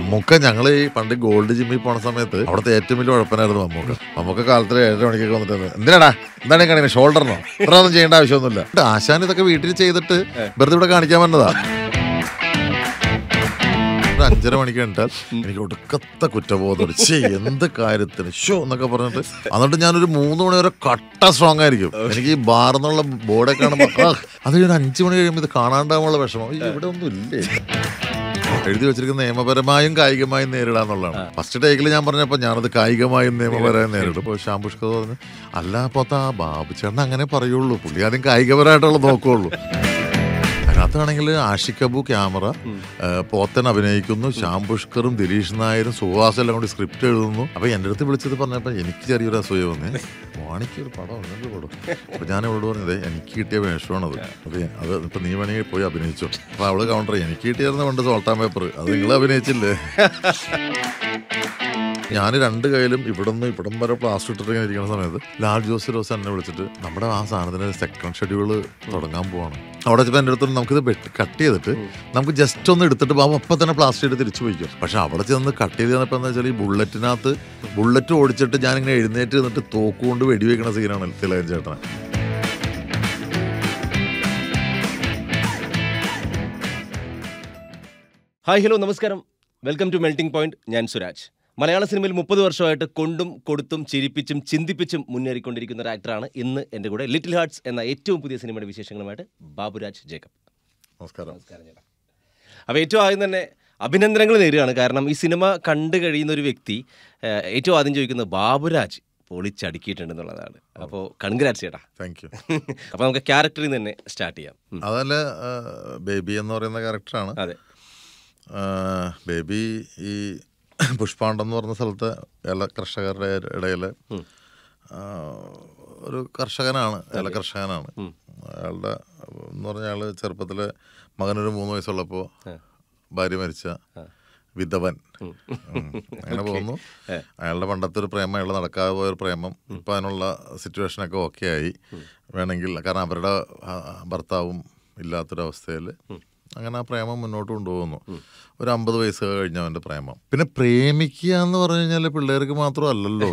മമ്മൂക്ക ഞങ്ങൾ ഈ പണ്ട് ഗോൾഡ് ജിമ്മിൽ പോണ സമയത്ത് അവിടുത്തെ ഏറ്റവും വലിയ ഉഴപ്പനായിരുന്നു മമ്മൂക്ക മമ്മൂക്ക കാലത്ത് ഏഴര മണിക്കൊക്കെ വന്നിട്ട് എന്തിനാടാ എന്താണ് ഈ കാണിക്കുന്നത് ഷോൾഡറിനോ ഇത്ര ഒന്നും ചെയ്യേണ്ട ആവശ്യമൊന്നുമില്ല എന്നിട്ട് ആശാൻ ഇതൊക്കെ വീട്ടിൽ ചെയ്തിട്ട് വെറുതെ ഇവിടെ കാണിക്കാൻ വന്നതാ ഒരു അഞ്ചര മണിക്ക് കണ്ടാൽ എനിക്ക് ഒടുക്കത്തെ കുറ്റബോധം ഛേ എന്ത് കാര്യത്തിന് ഷോ എന്നൊക്കെ പറഞ്ഞിട്ട് എന്നിട്ട് ഞാനൊരു മൂന്ന് മണി വരെ കട്ട സ്ട്രോങ് ആയിരിക്കും എനിക്ക് ഈ ബാർന്നുള്ള ബോർഡെ കാണുമ്പോൾ ആ, അത് ഒരു അഞ്ചു മണി കഴിയുമ്പോൾ ഇത് കാണാണ്ടാവുള്ള വിഷമം ഈ ഇവിടെ ഒന്നും ഇല്ലേ എഴുതി വെച്ചിരിക്കുന്ന നിയമപരമായും കായികമായും നേരിടാന്നുള്ളതാണ് ഫസ്റ്റ് ടേക്കിൽ ഞാൻ പറഞ്ഞപ്പോൾ ഞാനത് കായികമായും നിയമപരമായും നേരിടും ഇപ്പോൾ ശാംപുഷ്ക പറഞ്ഞു അല്ല അപ്പോത്ത ആ ബാബു ചേട്ടൻ അങ്ങനെ പറയുള്ളൂ പുള്ളി ആദ്യം കായികപരമായിട്ടുള്ള നോക്കുള്ളൂ അതിനകത്താണെങ്കിൽ ആഷിഖ് അബു ക്യാമറ ഏഹ് പോത്തൻ അഭിനയിക്കുന്നു ശ്യാം പുഷ്കറും ദിലീഷ് നായരും സുഹാസ് എല്ലാം കൂടി സ്ക്രിപ്റ്റ് എഴുതുന്നു അപ്പൊ എൻ്റെ അടുത്ത് വിളിച്ചത് പറഞ്ഞപ്പോൾ എനിക്ക് ചെറിയൊരു അസൂയ വന്നേ വാണിക്ക് ഒരു പടം എന്ത് പടം അപ്പൊ ഞാൻ അവളോട് പറഞ്ഞത് എനിക്ക് കിട്ടിയ വേഷമാണത് അത് അത് ഇപ്പൊ നീ വേണമെങ്കിൽ പോയി അഭിനയിച്ചു അപ്പൊ അവള് കൗണ്ടർ എനിക്ക് കിട്ടിയായിരുന്നു പണ്ട് സോൾട്ടാൻ പേപ്പർ അത് നിങ്ങൾ അഭിനയിച്ചില്ലേ ഞാൻ രണ്ട് കയ്യിലും ഇവിടുന്ന് ഇവിടം വരെ പ്ലാസ്റ്റർ ഇട്ടിട്ട് ഇങ്ങനെ ഇരിക്കുന്ന സമയത്ത് ലാൽ ജോസ് റോസ് എന്നെ വിളിച്ചിട്ട് നമ്മുടെ ആ സാധനത്തിന് സെക്കൻഡ് ഷെഡ്യൂൾ തുടങ്ങാൻ പോവാണ് അവിടെ വെച്ചപ്പോൾ എൻ്റെ അടുത്ത് നമുക്കിത് വെട്ടി കട്ട് ചെയ്തിട്ട് നമുക്ക് ജസ്റ്റ് ഒന്ന് എടുത്തിട്ട് ബാബു അപ്പം തന്നെ പ്ലാസ്റ്റർ ചെയ്ത് തിരിച്ചു പോയിക്കും പക്ഷെ അവിടെ ചെന്ന് കട്ട് ചെയ്ത് തന്നപ്പോൾ എന്താ വെച്ചാൽ ഈ ബുള്ളറ്റിനകത്ത് ബുള്ളറ്റ് ഓടിച്ചിട്ട് ഞാനിങ്ങനെ എഴുന്നേറ്റ് നിന്നിട്ട് തോക്കുകൊണ്ട് വെടിവെക്കണ സീനാണ് തിലകൻ ചേട്ടൻ ഹായ് ഹലോ നമസ്കാരം വെൽക്കം ടു മെൽറ്റിംഗ് പോയിന്റ് ഞാൻ സുരാജ് മലയാള സിനിമയിൽ മുപ്പത് വർഷമായിട്ട് കൊണ്ടും കൊടുത്തും ചിരിപ്പിച്ചും ചിന്തിപ്പിച്ചും മുന്നേറിക്കൊണ്ടിരിക്കുന്ന ഒരു ആക്ടറാണ് ഇന്ന് എൻ്റെ കൂടെ ലിറ്റിൽ ഹാർട്സ് എന്ന ഏറ്റവും പുതിയ സിനിമയുടെ വിശേഷങ്ങളുമായിട്ട് ബാബുരാജ് ജേക്കബ് നമസ്കാരം അപ്പോൾ ഏറ്റവും ആദ്യം തന്നെ അഭിനന്ദനങ്ങൾ നേരുകയാണ് കാരണം ഈ സിനിമ കണ്ടു കഴിയുന്ന ഒരു വ്യക്തി ഏഹ്, ഏറ്റവും ആദ്യം ചോദിക്കുന്നത് ബാബുരാജ് പൊളിച്ചടുക്കിയിട്ടുണ്ടെന്നുള്ളതാണ് അപ്പോൾ കൺഗ്രാറ്റ്സ് ചേട്ടാ താങ്ക് യു അപ്പോൾ നമുക്ക് ക്യാരക്ടറിൽ നിന്ന് തന്നെ സ്റ്റാർട്ട് ചെയ്യാം ഉം. അതല്ല ബേബി എന്ന് പറയുന്ന ക്യാരക്ടറാണ് അതെ ആഹ് ബേബി ഈ പുഷ്പാണ്ഡം എന്ന് പറഞ്ഞ സ്ഥലത്ത് ഏല കർഷകരുടെ ഇടയിൽ ഒരു കർഷകനാണ് ഏല കർഷകനാണ് അയാളുടെ എന്ന് പറഞ്ഞാൽ അയാൾ ചെറുപ്പത്തിൽ മകനൊരു മൂന്ന് വയസ്സുള്ളപ്പോൾ ഭാര്യ മരിച്ച വിധവൻ ഉം. അങ്ങനെ പോകുന്നു അയാളുടെ പണ്ടത്തെ ഒരു പ്രേമം അയാൾ നടക്കാതെ പോയൊരു പ്രേമം ഇപ്പം അതിനുള്ള സിറ്റുവേഷനൊക്കെ ഓക്കെ ആയി വേണമെങ്കിൽ കാരണം അവരുടെ ആ, ഭർത്താവും ഇല്ലാത്തൊരവസ്ഥയിൽ അങ്ങനെ ആ പ്രേമം മുന്നോട്ട് കൊണ്ടുപോകുന്നു ഒരു അമ്പത് വയസ്സ് കഴിഞ്ഞ അവൻ്റെ പ്രേമം പിന്നെ പ്രേമിക്കുക എന്ന് പറഞ്ഞു കഴിഞ്ഞാൽ പിള്ളേർക്ക് മാത്രമല്ലല്ലോ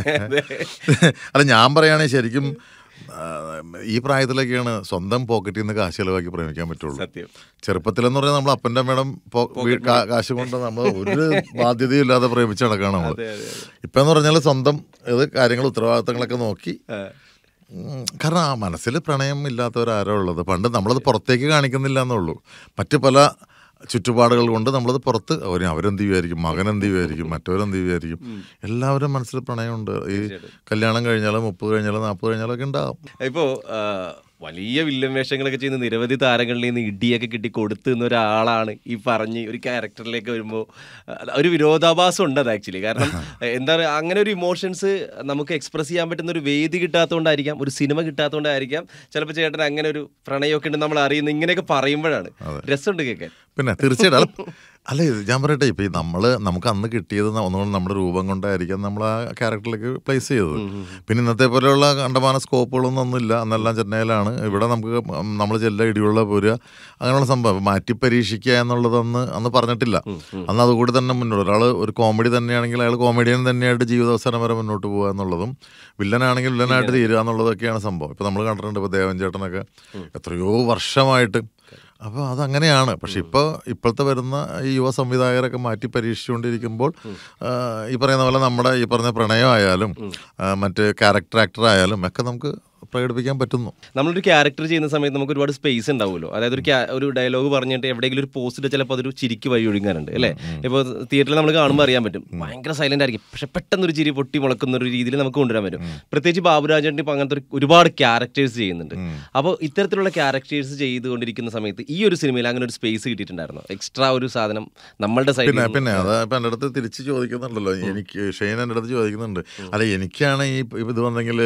അല്ല ഞാൻ പറയുകയാണെങ്കിൽ ശരിക്കും ആ, ഈ പ്രായത്തിലൊക്കെയാണ് സ്വന്തം പോക്കറ്റിൽ നിന്ന് കാശ് ചിലവാക്കി പ്രേമിക്കാൻ പറ്റുള്ളൂ സത്യം ചെറുപ്പത്തിലെന്ന് പറഞ്ഞാൽ നമ്മൾ അപ്പൻ്റെ അമ്മയുടെ പോ- വീ- കാ- കാശ് കൊണ്ട് നമ്മൾ ഒരു ബാധ്യതയും ഇല്ലാതെ പ്രേമിച്ച് നടക്കുകയാണ് നമ്മൾ അതെ അതെ അതെ ഇപ്പം എന്ന് പറഞ്ഞാൽ സ്വന്തം ഇത് കാര്യങ്ങൾ ഉത്തരവാദിത്തങ്ങളൊക്കെ നോക്കി ആ, ഉം, കാരണം ആ മനസ്സിൽ പ്രണയം ഇല്ലാത്തവരാരോ ഉള്ളത് പണ്ട് നമ്മളത് പുറത്തേക്ക് കാണിക്കുന്നില്ല എന്നുള്ളൂ മറ്റ് പല ചുറ്റുപാടുകൾ കൊണ്ട് നമ്മളത് പുറത്ത് അവർ അവരെന്ത് ചെയ്യുമായിരിക്കും മകൻ എന്ത് ചെയ്യുമായിരിക്കും മറ്റവരെന്ത് ചെയ്യുമായിരിക്കും എല്ലാവരും മനസ്സിൽ പ്രണയമുണ്ട് ഈ കല്യാണം കഴിഞ്ഞാലും മുപ്പത് കഴിഞ്ഞാലും നാൽപ്പത് കഴിഞ്ഞാലും ഒക്കെ ഉണ്ടാവും ഇപ്പോ ആ, വലിയ വില്ലൻ വേഷങ്ങളൊക്കെ ചെയ്യുന്ന നിരവധി താരങ്ങളിൽ നിന്ന് ഇടിയൊക്കെ കിട്ടി കൊടുത്തുന്ന ഒരാളാണ് ഈ പറഞ്ഞ് ഒരു ക്യാരക്ടറിലേക്ക് വരുമ്പോൾ ഒരു വിരോധാഭാസം ഉണ്ട് അത് ആക്ച്വലി കാരണം എന്താ പറയുക അങ്ങനെ ഒരു ഇമോഷൻസ് നമുക്ക് എക്സ്പ്രസ് ചെയ്യാൻ പറ്റുന്ന ഒരു വേദി കിട്ടാത്തതുകൊണ്ടായിരിക്കാം ഒരു സിനിമ കിട്ടാത്തതുകൊണ്ടായിരിക്കാം ചിലപ്പോൾ ചേട്ടൻ അങ്ങനെ ഒരു പ്രണയമൊക്കെ ഉണ്ട് നമ്മൾ അറിയുന്നത് ഇങ്ങനെയൊക്കെ പറയുമ്പോഴാണ് രസമുണ്ട് കേൾക്കാൻ പിന്നെ തീർച്ചയായിട്ടും അല്ല അല്ല ഇത് ഞാൻ പറയട്ടെ ഇപ്പം ഈ നമ്മൾ നമുക്ക് അന്ന് കിട്ടിയത് ന- ഒന്നുകൊണ്ട് നമ്മുടെ രൂപം കൊണ്ടായിരിക്കാം നമ്മൾ ആ ക്യാരക്ടറിലേക്ക് പ്ലേസ് ചെയ്തത് പിന്നെ ഇന്നത്തെ പോലെയുള്ള കണ്ടമാന സ്കോപ്പുകളൊന്നും ഒന്നുമില്ല അന്നെല്ലാം ചെന്നൈയിലാണ് ഇവിടെ നമുക്ക് നമ്മൾ ചെല്ല ഇടിയുള്ള പോരുക അങ്ങനെയുള്ള സംഭവം മാറ്റി പരീക്ഷിക്കുക എന്നുള്ളത് അന്ന് അന്ന് പറഞ്ഞിട്ടില്ല അന്ന് അതുകൂടി തന്നെ മുന്നോട്ട് ഒരാൾ ഒരു കോമഡി തന്നെയാണെങ്കിൽ അയാൾ കോമഡിയൻ തന്നെയായിട്ട് ജീവിതാവസാനം വരെ മുന്നോട്ട് പോകുക എന്നുള്ളതും വില്ലനാണെങ്കിൽ വില്ലനായിട്ട് തീരുക എന്നുള്ളതൊക്കെയാണ് സംഭവം ഇപ്പം നമ്മൾ കണ്ടിട്ടുണ്ട് ഇപ്പോൾ ദേവൻ ചേട്ടനൊക്കെ എത്രയോ വർഷമായിട്ട് അപ്പോൾ അതങ്ങനെയാണ് പക്ഷെ ഇപ്പോൾ ഇപ്പോഴത്തെ വരുന്ന ഈ യുവ സംവിധായകരൊക്കെ മാറ്റി പരീക്ഷിച്ചുകൊണ്ടിരിക്കുമ്പോൾ ആ, ഈ പറയുന്ന പോലെ നമ്മുടെ ഈ പറഞ്ഞ പ്രണയമായാലും ആ, മറ്റ് ക്യാരക്ടർ ആക്ടർ ആയാലും ഒക്കെ നമുക്ക് പ്രകടിപ്പിക്കാൻ പറ്റുന്നു നമ്മളൊരു ക്യാരക്ടർ ചെയ്യുന്ന സമയത്ത് നമുക്ക് ഒരുപാട് സ്പേസ് ഉണ്ടാവുമല്ലോ അതായത് ഒരു ക്യാ- ഒരു ഡയലോഗ് പറഞ്ഞിട്ട് എവിടെയെങ്കിലും ഒരു പോസ്റ്റ് ചിലപ്പോൾ അതൊരു ചിരിക്ക് വഴി ഒഴുകാറുണ്ട് അല്ലേ ഇപ്പോൾ തിയേറ്ററിൽ നമ്മൾ കാണുമ്പോൾ അറിയാൻ പറ്റും ഭയങ്കര സൈലന്റ് ആയിരിക്കും പക്ഷെ പെട്ടെന്ന് ഒരു ചിരി പൊട്ടി മുളക്കുന്ന ഒരു രീതിയിൽ നമുക്ക് കൊണ്ടുവരാൻ പറ്റും പ്രത്യേകിച്ച് ബാബുരാജേട്ടൻ ഇപ്പോൾ അങ്ങനത്തെ ഒരു ഒരുപാട് ക്യാരക്ടേഴ്സ് ചെയ്യുന്നുണ്ട് അപ്പോൾ ഇത്തരത്തിലുള്ള ക്യാരക്ടേഴ്സ് ചെയ്തുകൊണ്ടിരിക്കുന്ന സമയത്ത് ഈ ഒരു സിനിമയിൽ അങ്ങനെ ഒരു സ്പേസ് കിട്ടിയിട്ടുണ്ടായിരുന്നു എക്സ്ട്രാ ഒരു സാധനം നമ്മളുടെ സൈഡിൽ പിന്നെ പിന്നെ അത് ഇപ്പം എൻ്റെ അടുത്ത് തിരിച്ച് ചോദിക്കുന്നുണ്ടല്ലോ എനിക്ക് ഷെയ്ൻ എൻ്റെ അടുത്ത് ചോദിക്കുന്നുണ്ട് അല്ല എനിക്കാണ് ഈ ഇപ്പം ഇത് വന്നെങ്കിൽ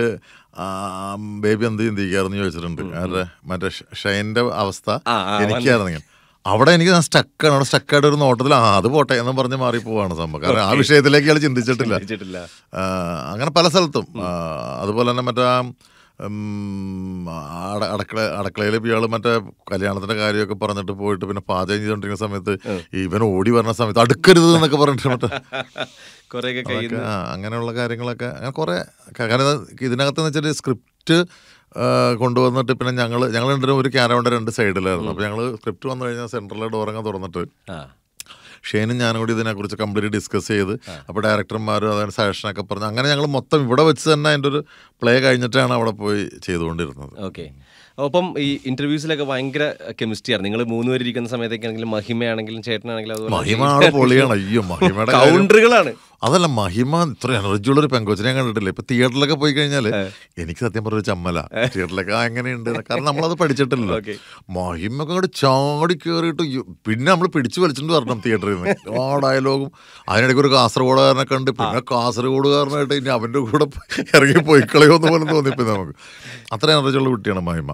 ബേബി എന്ത് ചിന്തിക്കാറെന്ന് ചോദിച്ചിട്ടുണ്ട് ആരുടെ മറ്റേ ഷ- ഷൈൻ്റെ അവസ്ഥ ആ, ആ, എനിക്കായിരുന്നെങ്കിൽ അവിടെ എനിക്ക് സ്റ്റക്കാണ് അവിടെ സ്റ്റക്കായിട്ട് ഒരു നോട്ടത്തിൽ ആ അത് പോട്ടെ എന്ന് പറഞ്ഞ് മാറിപ്പോവാണ് സംഭവം കാരണം ആ വിഷയത്തിലേക്ക് അയാൾ ചിന്തിച്ചിട്ടില്ല ചിന്തിച്ചിട്ടില്ല ആ, അങ്ങനെ പല സ്ഥലത്തും ആ, അതുപോലെ തന്നെ മറ്റേ ആ, ഉം, അട- അടുക്കള അടുക്കളയിൽ ഇയാൾ മറ്റേ കല്യാണത്തിന്റെ കാര്യമൊക്കെ പറഞ്ഞിട്ട് പോയിട്ട് പിന്നെ പാചകം ചെയ്തുകൊണ്ടിരിക്കുന്ന സമയത്ത് ഇവൻ ഓടി വരുന്ന സമയത്ത് അടുക്കരുത് എന്നൊക്കെ പറഞ്ഞിട്ട് മറ്റേ കുറെയൊക്കെ കയ്യിൽ അതൊക്കെ, ആ, അങ്ങനെയുള്ള കാര്യങ്ങളൊക്കെ അങ്ങനെ കുറെ കാരണം ഇതിനകത്ത് വെച്ചാൽ സ്ക്രിപ്റ്റ് കൊണ്ടുവന്നിട്ട് പിന്നെ ഞങ്ങൾ ഞങ്ങൾ രണ്ടുപേരും ഒരു ക്യാരവണ്ട രണ്ട് സൈഡിലായിരുന്നു അപ്പോൾ ഞങ്ങൾ സ്ക്രിപ്റ്റ് വന്നു കഴിഞ്ഞാൽ സെൻട്രലിലെ ഡോറങ്ങ തുറന്നിട്ട് ആ ഷെയ്നും ഞാനും കൂടി ഇതിനെക്കുറിച്ച് കംപ്ലീറ്റ് ഡിസ്കസ് ചെയ്ത് അപ്പോൾ ഡയറക്ടർമാരും അതിന് സജഷനൊക്കെ പറഞ്ഞു അങ്ങനെ ഞങ്ങൾ മൊത്തം ഇവിടെ വെച്ച് തന്നെ അതിൻ്റെ ഒരു പ്ലേ കഴിഞ്ഞിട്ടാണ് അവിടെ പോയി ചെയ്തുകൊണ്ടിരുന്നത് ഓക്കെ ഒപ്പം ഈ ഇന്റർവ്യൂസിലൊക്കെ ഭയങ്കര കെമിസ്ട്രി ആണ് നിങ്ങൾ മൂന്നുപേർ ഇരിക്കുന്ന സമയത്തൊക്കെ ആണെങ്കിലും മഹിമയാണെങ്കിലും ചേട്ടനാണെങ്കിലും അതുപോലെ മഹിമ ആള് പൊളിയാണ് അയ്യോ മഹിമയുടെ കാര്യം- കൗണ്ടറുകളാണ് അതല്ല മഹിമ ഇത്ര എനർജി ഉള്ള ഒരു പെങ്കൊച്ചിനെ ഞാൻ കണ്ടിട്ടില്ല ഇപ്പൊ തിയേറ്ററിലൊക്കെ പോയി കഴിഞ്ഞാൽ എനിക്ക് സത്യം പറഞ്ഞ ചമ്മല തിയേറ്ററിലൊക്കെ ആ എങ്ങനെയുണ്ട് എന്ന്. കാരണം നമ്മളത് പഠിച്ചിട്ടില്ലല്ലോ Okay. മഹിമൊക്കെ അങ്ങോട്ട് ചാടി കയറിയിട്ട് യ്യോ, പിന്നെ നമ്മൾ പിടിച്ചു വലിച്ചിട്ട് വരണം തിയേറ്ററിൽ നിന്ന് ആ ഡയലോഗും അതിനിടയ്ക്ക് ഒരു കാസർഗോഡുകാരനെ കണ്ട് പിന്നെ കാസർഗോഡുകാരനായിട്ട് ഇനി അവന്റെ കൂടെ ഇറങ്ങി പോയി കളയോന്ന് പോലും തോന്നിപ്പോ നമുക്ക് അത്ര എനർജി ഉള്ള കുട്ടിയാണ് മഹിമ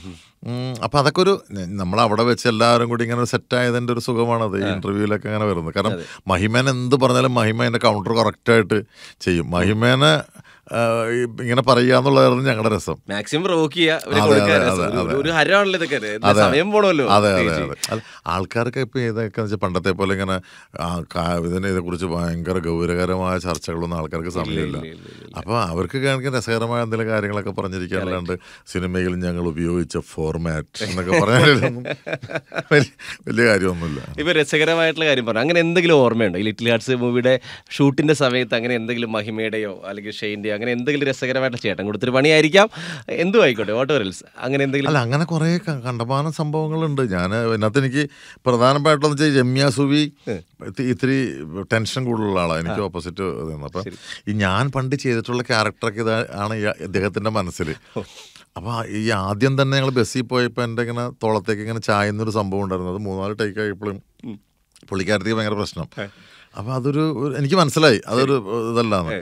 ഉം, അപ്പൊ അതൊക്കെ ഒരു നമ്മൾ അവിടെ വെച്ച് എല്ലാവരും കൂടി ഇങ്ങനെ സെറ്റ് ആയതിന്റെ ഒരു സുഖമാണത് ഈ ഇന്റർവ്യൂവിലൊക്കെ അങ്ങനെ വരുന്നത് കാരണം മഹിമേന എന്ത് പറഞ്ഞാലും മഹിമ അതിന്റെ കൗണ്ടർ കറക്റ്റായിട്ട് ചെയ്യും മഹിമേനെ ആ, ഈ ഇങ്ങനെ പറയുക എന്നുള്ളതായിരുന്നു ഞങ്ങളുടെ രസം മാക്സിമം റോക്ക് ചെയ്യുക ഒരു അതെ, കൊടുക്കുക. അതെ, ഒരു- അതെ, ഒരു ഹരമാണല്ലോ ഇതൊക്കെ എന്താ അതെ. സമയം പോണല്ലോ അതെ അതെ പ്രത്യേകിച്ച്. അതെ അത് ആൾക്കാർക്ക് ഇപ്പൊ ഇതൊക്കെ വെച്ചാൽ പണ്ടത്തെ പോലെ ഇങ്ങനെ ആ, കാ- ഇതിനെ ഇതേക്കുറിച്ച് ഭയങ്കര ഗൗരവകരമായ ചർച്ചകളൊന്നും ആൾക്കാർക്ക് സമയമില്ല ഇല്ല, ഇല്ല, ഇല്ല. അപ്പൊ അവർക്ക് കാണിക്കാൻ രസകരമായ എന്തെങ്കിലും കാര്യങ്ങളൊക്കെ പറഞ്ഞിരിക്കാനല്ലാണ്ട് സിനിമയിൽ ഞങ്ങൾ ഉപയോഗിച്ച ഫോർമാറ്റ് എന്നൊക്കെ പറയാനൊന്നും വലിയ- വലിയ കാര്യമൊന്നുമില്ല ഇപ്പൊ രസകരമായിട്ടുള്ള കാര്യം പറഞ്ഞു അങ്ങനെ എന്തെങ്കിലും ഓർമ്മയുണ്ടോ ഈ ലിറ്റിൽ ഹാർട്സ് മൂവിയുടെ ഷൂട്ടിന്റെ സമയത്ത് അങ്ങനെ എന്തെങ്കിലും മഹിമയുടെയോ അല്ലെങ്കിൽ ഷെയിൻ്റെയോ അങ്ങനെ എന്തെങ്കിലും രസകരമായിട്ടുള്ള ചേട്ടൻ കൊടുത്തൊരു പണിയായിരിക്കാം എന്തും ആയിക്കോട്ടെ വാട്ട് എൽസ് അങ്ങനെ എന്തെങ്കിലും അല്ല അങ്ങനെ കുറെ കണ്ടമാനം സംഭവങ്ങളുണ്ട് ഞാൻ ഇതിനകത്ത് എനിക്ക് പ്രധാനമായിട്ടുള്ള വെച്ചാൽ രമ്യ സുവി ഇത്തി- ഇത്തിരി ടെൻഷൻ കൂടുതലുള്ള ആളാണ് എനിക്ക് ഓപ്പോസിറ്റ് അപ്പം ഈ ഞാൻ പണ്ട് ചെയ്തിട്ടുള്ള ക്യാരക്ടറൊക്കെ ഇതാണ് ഈ ഇദ്ദേഹത്തിന്റെ മനസ്സിൽ അപ്പോൾ ഈ ആദ്യം തന്നെ ഞങ്ങൾ ബസ്സിൽ പോയപ്പോൾ എൻ്റെ ഇങ്ങനെ തോളത്തേക്ക് ഇങ്ങനെ ചായുന്നൊരു സംഭവം ഉണ്ടായിരുന്നു അത് മൂന്നാല് ടേക്ക് ആയപ്പോഴും പുള്ളിക്കാരത്തേക്ക് ഭയങ്കര പ്രശ്നം അപ്പോൾ അതൊരു ഒരു- എനിക്ക് മനസ്സിലായി അതൊരു ഇതല്ലാന്ന്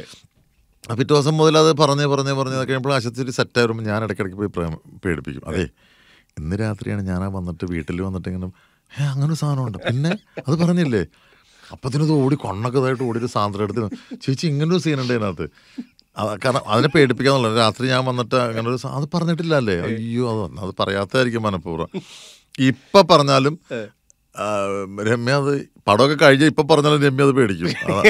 ആ പിറ്റേ ദിവസം മുതൽ അത് പറഞ്ഞ് പറഞ്ഞ് പറഞ്ഞ് കഴിയുമ്പോൾ ആശുപത്രി സെറ്റ് ആയിരുമ്പോൾ ഞാൻ ഇടയ്ക്കിടയ്ക്ക് പോയി പ്രേമ പേടിപ്പിക്കും അതെ ഇന്ന് രാത്രിയാണ് ഞാൻ ആ വന്നിട്ട് വീട്ടിൽ വന്നിട്ട് ഇങ്ങനെ ഏ അങ്ങനെ ഒരു സാധനമുണ്ട് പിന്നെ അത് പറഞ്ഞില്ലേ അപ്പത്തിനത് ഓടി കൊണ്ണൊക്കെ ഇതായിട്ട് ഓടി ഒരു സാന്ദ്രം എടുത്ത് ചേച്ചി ഇങ്ങനെ ഒരു സീനുണ്ട് ഇതിനകത്ത് അത് കാരണം അതിനെ പേടിപ്പിക്കാന്നുള്ള രാത്രി ഞാൻ വന്നിട്ട് അങ്ങനെ ഒരു സാ- അത് പറഞ്ഞിട്ടില്ല അല്ലേ അയ്യോ അത് അത് പറയാത്തതായിരിക്കും മനഃപൂർവ്വം ഇപ്പൊ പറഞ്ഞാലും ആ, രമ്യ അത് പടമൊക്കെ കഴിഞ്ഞ് ഇപ്പൊ പറഞ്ഞാലും രമ്യ അത് പേടിക്കും അതാ.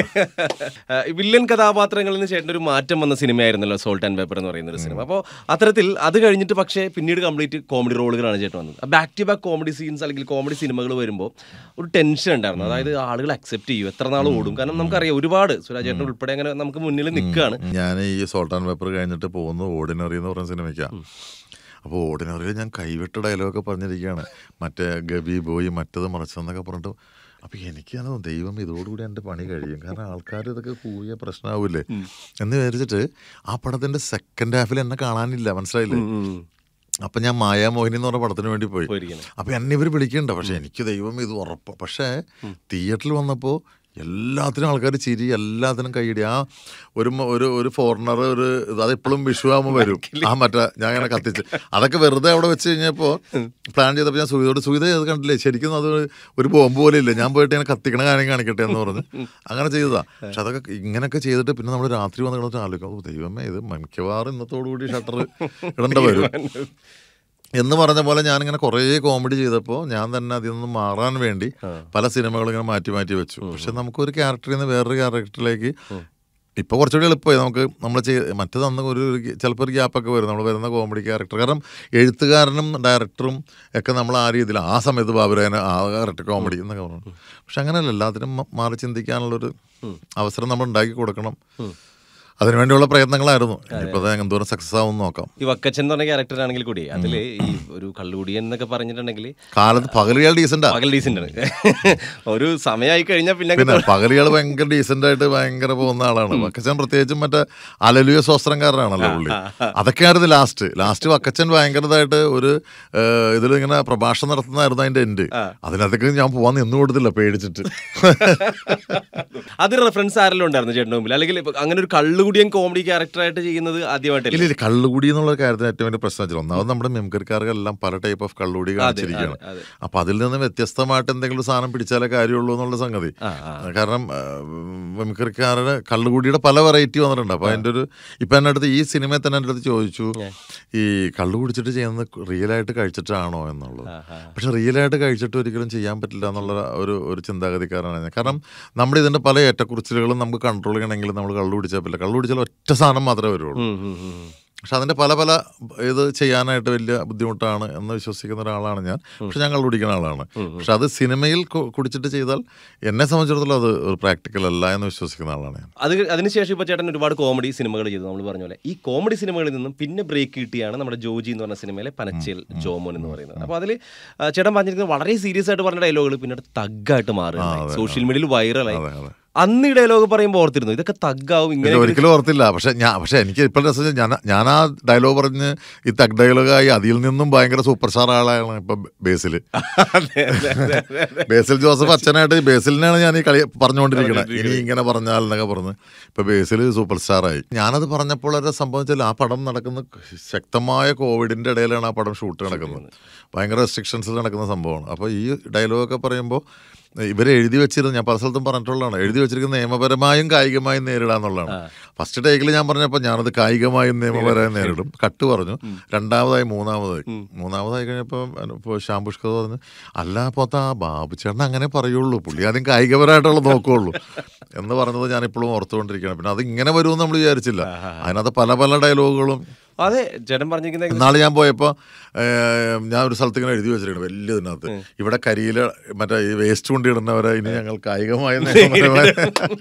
വില്ലൻ കഥാപാത്രങ്ങളിൽ നിന്ന് ചേട്ടൻ ഒരു മാറ്റം വന്ന സിനിമയായിരുന്നല്ലോ സോൾട്ട് ആൻഡ് പേപ്പർ എന്ന് പറയുന്ന ഒരു സിനിമ അപ്പോൾ അത്തരത്തിൽ അത് കഴിഞ്ഞിട്ട് പക്ഷേ പിന്നീട് കംപ്ലീറ്റ് കോമഡി റോളുകളാണ് ചേട്ടൻ വന്നത് back to back comedy scenes അല്ലെങ്കിൽ കോമഡി സിനിമകൾ വരുമ്പോൾ ഒരു ടെൻഷൻ ഉണ്ടായിരുന്നു അതായത് ആളുകൾ അക്സെപ്റ്റ് ചെയ്യും എത്ര നാൾ ഓടും കാരണം നമുക്കറിയാം ഒരുപാട് സുരാജ് ചേട്ടൻ ഉൾപ്പെടെ അങ്ങനെ നമുക്ക് മുന്നിൽ നിൽക്കുകയാണ് ഞാൻ ഈ സോൾട്ട് ആൻഡ് പേപ്പർ കഴിഞ്ഞിട്ട് പോകുന്നത് ഓർഡിനറി എന്ന് പറയുന്ന സിനിമയ്ക്കാണ് അപ്പോൾ ഓർഡിനറിയിൽ ഞാൻ കൈവിട്ട ഡയലോഗൊക്കെ പറഞ്ഞിരിക്കുകയാണ് മറ്റേ ഗബി ബോയ് മറ്റത് മറിച്ചതെന്നൊക്കെ പറഞ്ഞിട്ട് അപ്പോൾ എനിക്കാണ് ദൈവം ഇതോടുകൂടി എൻ്റെ പണി കഴിയും കാരണം ആൾക്കാർ ഇതൊക്കെ കൂടിയ പ്രശ്നമാവില്ലേ എന്ന് വിചാരിച്ചിട്ട് ആ പടത്തിൻ്റെ സെക്കൻഡ് ഹാഫിൽ എന്നെ കാണാനില്ല മനസ്സിലായില്ലേ അപ്പം ഞാൻ മായാമോഹിനി എന്ന് പറഞ്ഞ പടത്തിന് വേണ്ടി പോയി പോയിരിക്കുന്നത് അപ്പം എന്നെ ഇവർ വിളിക്കണ്ട പക്ഷെ എനിക്ക് ദൈവം ഇത് ഉറപ്പ് പക്ഷേ തിയേറ്ററിൽ വന്നപ്പോൾ എല്ലാത്തിനും ആൾക്കാർ ചിരി എല്ലാത്തിനും കൈയിടി ആ ഒരു മ- ഒരു ഒരു ഫോറിനർ ഒരു ഇത് അതെപ്പോഴും വിഷുവാകുമ്പോൾ വരും ആ മറ്റേ ഞാൻ അങ്ങനെ കത്തിച്ച് അതൊക്കെ വെറുതെ അവിടെ വെച്ച് കഴിഞ്ഞപ്പോൾ പ്ലാൻ ചെയ്തപ്പോൾ ഞാൻ സുഹിതോട് സുഹിത അത് കണ്ടില്ലേ ശരിക്കും അത് ഒരു ബോംബ് പോലെ ഇല്ല ഞാൻ പോയിട്ട് ഞാൻ കത്തിക്കണ കാര്യം കാണിക്കട്ടെ എന്ന് പറഞ്ഞ് അങ്ങനെ ചെയ്തതാ പക്ഷെ അതൊക്കെ ഇങ്ങനെയൊക്കെ ചെയ്തിട്ട് പിന്നെ നമ്മൾ രാത്രി വന്ന് കിടന്നിട്ട് ആലോചിക്കും "ഓ, ദൈവമേ ഇത് മിക്കവാറും ഇന്നത്തോടു കൂടി ഷട്ടർ ഇടേണ്ട വരും എന്ന് പറഞ്ഞ പോലെ ഞാനിങ്ങനെ കുറേ കോമഡി ചെയ്തപ്പോൾ ഞാൻ തന്നെ അതിൽ നിന്ന് മാറാൻ വേണ്ടി പല സിനിമകളും ഇങ്ങനെ മാറ്റി മാറ്റി വെച്ചു പക്ഷെ നമുക്കൊരു ക്യാരക്ടറിൽ നിന്ന് വേറൊരു ക്യാരക്ടറിലേക്ക് ഇപ്പൊ കുറച്ചുകൂടി എളുപ്പമായി നമുക്ക് നമ്മൾ ചെയ്ത് മറ്റേത് അന്ന് ഒരു ചിലപ്പോൾ ഒരു ഗ്യാപ്പൊക്കെ വരും നമ്മൾ വരുന്ന കോമഡി ക്യാരക്ടർ കാരണം എഴുത്തുകാരനും ഡയറക്ടറും ഒക്കെ നമ്മൾ ആ രീതിയിൽ ആ സമയത്ത് ബാബുരായന ആ കറക്റ്റ് കോമഡി എന്നൊക്കെ പറഞ്ഞു പക്ഷെ അങ്ങനെയല്ല എല്ലാത്തിനും മ- മാറി ചിന്തിക്കാനുള്ളൊരു അവസരം നമ്മൾ ഉണ്ടാക്കി കൊടുക്കണം അതിനുവേണ്ടിയുള്ള പ്രയത്നങ്ങളായിരുന്നു ഇനിയിപ്പോൾ അത് എന്തോരം സക്സസ് ആവും എന്ന് നോക്കാം ഈ വക്കച്ചൻ എന്ന് പറഞ്ഞ ക്യാരക്ടർ ആണെങ്കിൽ കൂടി അതിൽ ഈ ഒരു കള്ളുകുടിയൻ എന്നൊക്കെ പറഞ്ഞിട്ടുണ്ടെങ്കിൽ കാലത്ത് പകലുകൾ ഡീസൻ്റാ പകൽ ഡീസൻ്റ് ആണ് ഒരു സമയമായി കഴിഞ്ഞാൽ പിന്നെ പിന്നെ പകലുകൾ ഭയങ്കര ഡീസെന്റ് ആയിട്ട് ഭയങ്കര പോകുന്ന ആളാണ് വക്കച്ചൻ പ്രത്യേകിച്ചും മറ്റേ അലലുയ സ്വസ്ത്രംകാരനാണല്ലോ പുള്ളി അതൊക്കെയായിരുന്നു ലാസ്റ്റ് ലാസ്റ്റ് വക്കച്ചൻ ഭയങ്കരതായിട്ട് ഒരു ഇതിൽ ഇങ്ങനെ പ്രഭാഷണം നടത്തുന്നതായിരുന്നു അതിന്റെ എൻഡ് അതിനകത്തേക്ക് ഞാൻ പോവാൻ നിന്നു കൊടുത്തില്ല പേടിച്ചിട്ട് അത് റെഫറൻസ് ആരെല്ലാം ഉണ്ടായിരുന്നു ചേട്ടൻ്റെ മുമ്പിൽ അല്ലെങ്കിൽ ഇപ്പൊ അങ്ങനെ ഒരു കള്ളുകുടി കള്ളുകുടിയൻ കോമഡി ക്യാരക്ടറായിട്ട് ചെയ്യുന്നത് ആദ്യമായിട്ടല്ലേ ഇല്ല ഇല്ല കള്ളുകൂടി എന്നുള്ള കാര്യത്തിന് ഏറ്റവും വലിയ പ്രശ്നം വെച്ചാൽ ഒന്നാമത് നമ്മുടെ മെമ്പർക്കാർക്കെല്ലാം പല ടൈപ്പ് ഓഫ് കള്ളുകൂടി കാണിച്ചിരിക്കുകയാണ് അതെ. അപ്പൊ അതിൽ നിന്ന് വ്യത്യസ്തമായിട്ട് എന്തെങ്കിലും സാധനം പിടിച്ചാലേ കാര്യമുള്ളൂ എന്നുള്ള സംഗതി ആ, ആ. കാരണം മെമിക്രിക്കാരുടെ കള്ളുകൂടിയുടെ പല വെറൈറ്റി വന്നിട്ടുണ്ട് അപ്പൊ അതിന്റെ ഒരു ഇപ്പൊ എൻ്റെ അടുത്ത് ഈ സിനിമയിൽ തന്നെ എൻ്റെ അടുത്ത് ചോദിച്ചു ഈ കള്ളു കുടിച്ചിട്ട് ചെയ്യുന്നത് റിയൽ ആയിട്ട് കഴിച്ചിട്ടാണോ എന്നുള്ളത് ആ, ആ. പക്ഷെ റിയൽ ആയിട്ട് കഴിച്ചിട്ട് ഒരിക്കലും ചെയ്യാൻ പറ്റില്ല എന്നുള്ള ഒരു ഒരു ചിന്താഗതിക്കാരാണ് ഞാൻ കാരണം നമ്മുടെ ഇതിന്റെ പല ഏറ്റക്കുറിച്ചിലുകളും നമുക്ക് കൺട്രോൾ ചെയ്യണമെങ്കിൽ നമ്മൾ കള്ളു കുടിച്ചാൽ പറ്റില്ല കള്ളു കുടിച്ചാൽ ഒറ്റ സാധനം മാത്രമേ വരുള്ളൂ ഉം, ഉം, ഉം. പക്ഷെ അതിന്റെ പല പല ഇത് ചെയ്യാനായിട്ട് വലിയ ബുദ്ധിമുട്ടാണ് എന്ന് വിശ്വസിക്കുന്ന ഒരാളാണ് ഞാൻ പക്ഷെ ഞാൻ കള്ളു കുടിക്കുന്ന ആളാണ് പക്ഷെ അത് സിനിമയിൽ കു- കുടിച്ചിട്ട് ചെയ്താൽ എന്നെ സംബന്ധിച്ചിടത്തോളം അത് ഒരു പ്രാക്ടിക്കൽ അല്ല എന്ന് വിശ്വസിക്കുന്ന ആളാണ് ഞാൻ അത് അതിനുശേഷം ഇപ്പോൾ ചേട്ടൻ ഒരുപാട് കോമഡി സിനിമകൾ ചെയ്തു നമ്മൾ പറഞ്ഞ പോലെ ഈ കോമഡി സിനിമകളിൽ നിന്നും പിന്നെ ബ്രേക്ക് കിട്ടിയാണ് നമ്മുടെ ജോജി എന്ന് പറഞ്ഞ സിനിമയിലെ പനച്ചേൽ ജോമോൻ എന്ന് പറയുന്നത് അപ്പോൾ അതിൽ ചേട്ടൻ പറഞ്ഞിരിക്കുന്നത് വളരെ സീരിയസ് ആയിട്ട് പറഞ്ഞ ഡയലോഗുകൾ പിന്നീട് തഗ്ഗായിട്ട് മാറുകയാണ് സോഷ്യൽ മീഡിയയിൽ വൈറലായി അതെ അതെ അന്ന് ഈ ഡയലോഗ് പറയുമ്പോൾ ഓർത്തിരുന്നു ഇതൊക്കെ തഗ്ഗാവും ഇങ്ങനെ ഇല്ല, ഒരിക്കലും ഓർത്തില്ല പക്ഷെ ഞാൻ പക്ഷെ എനിക്ക് ഇപ്പോൾ രസം വെച്ചാൽ ഞാൻ ഞാൻ ആ ഡയലോഗ് പറഞ്ഞ് ഈ തഗ് ഡയലോഗായി അതിൽ നിന്നും ഭയങ്കര സൂപ്പർ സ്റ്റാർ ആളാണ് ഇപ്പൊ ബേസിൽ അതെ, അതെ, അതെ, അതെ, അതെ. ബേസിൽ ജോസഫ് അച്ഛനായിട്ട് ബേസിലിനാണ് ഞാൻ ഈ കളി പറഞ്ഞുകൊണ്ടിരിക്കുന്നത് ഇനി ഇങ്ങനെ പറഞ്ഞാൽ എന്നൊക്കെ പറഞ്ഞ് ഇപ്പൊ ബേസിൽ സൂപ്പർ സ്റ്റാർ ആയി ഞാനത് പറഞ്ഞപ്പോൾ ഒരു സംഭവിച്ചാൽ ആ പടം നടക്കുന്ന ശക്തമായ കോവിഡിന്റെ ഇടയിലാണ് ആ പടം ഷൂട്ട് നടക്കുന്നത് ഭയങ്കര റെസ്ട്രിക്ഷൻസിൽ നടക്കുന്ന സംഭവമാണ് അപ്പോൾ ഈ ഡയലോഗൊക്കെ പറയുമ്പോൾ ഇവരെ എഴുതി വെച്ചിരുന്നു ഞാൻ പല സ്ഥലത്തും പറഞ്ഞിട്ടുള്ളതാണ് എഴുതി വെച്ചിരിക്കുന്ന നിയമപരമായും കായികമായും നേരിടാന്നുള്ളതാണ് ഫസ്റ്റ് ടേക്കിൽ ഞാൻ പറഞ്ഞപ്പോൾ ഞാനത് കായികമായും നിയമപരമായും നേരിടും കട്ട് പറഞ്ഞു രണ്ടാമതായി മൂന്നാമതായി മൂന്നാമതായി കഴിഞ്ഞപ്പോൾ ഇപ്പോൾ ശാംപുഷ്കർ പറഞ്ഞു അല്ല പോത്ത ആ ബാബു ചേട്ടൻ അങ്ങനെ പറയുള്ളൂ പുള്ളി ആദ്യം കായികപരമായിട്ടുള്ള നോക്കുകയുള്ളൂ എന്ന് പറഞ്ഞത് ഞാൻ ഇപ്പോഴും ഓർത്തുകൊണ്ടിരിക്കുകയാണ് പിന്നെ അത് ഇങ്ങനെ വരുമെന്ന് നമ്മൾ വിചാരിച്ചില്ല അതിനകത്ത് പല പല ഡയലോഗുകളും അതെ ചേട്ടൻ പറഞ്ഞിരിക്കുന്ന നാളെ ഞാൻ പോയപ്പോൾ ഞാൻ ഒരു സ്ഥലത്ത് ഇങ്ങനെ എഴുതി വെച്ചിട്ടുണ്ട് വലിയ ഇതിനകത്ത് ഇവിടെ കരിയില മറ്റേ ഈ വേസ്റ്റ് കൊണ്ടിടുന്നവരെ ഇനി ഞങ്ങൾ കായികമായ നിയമപരമായ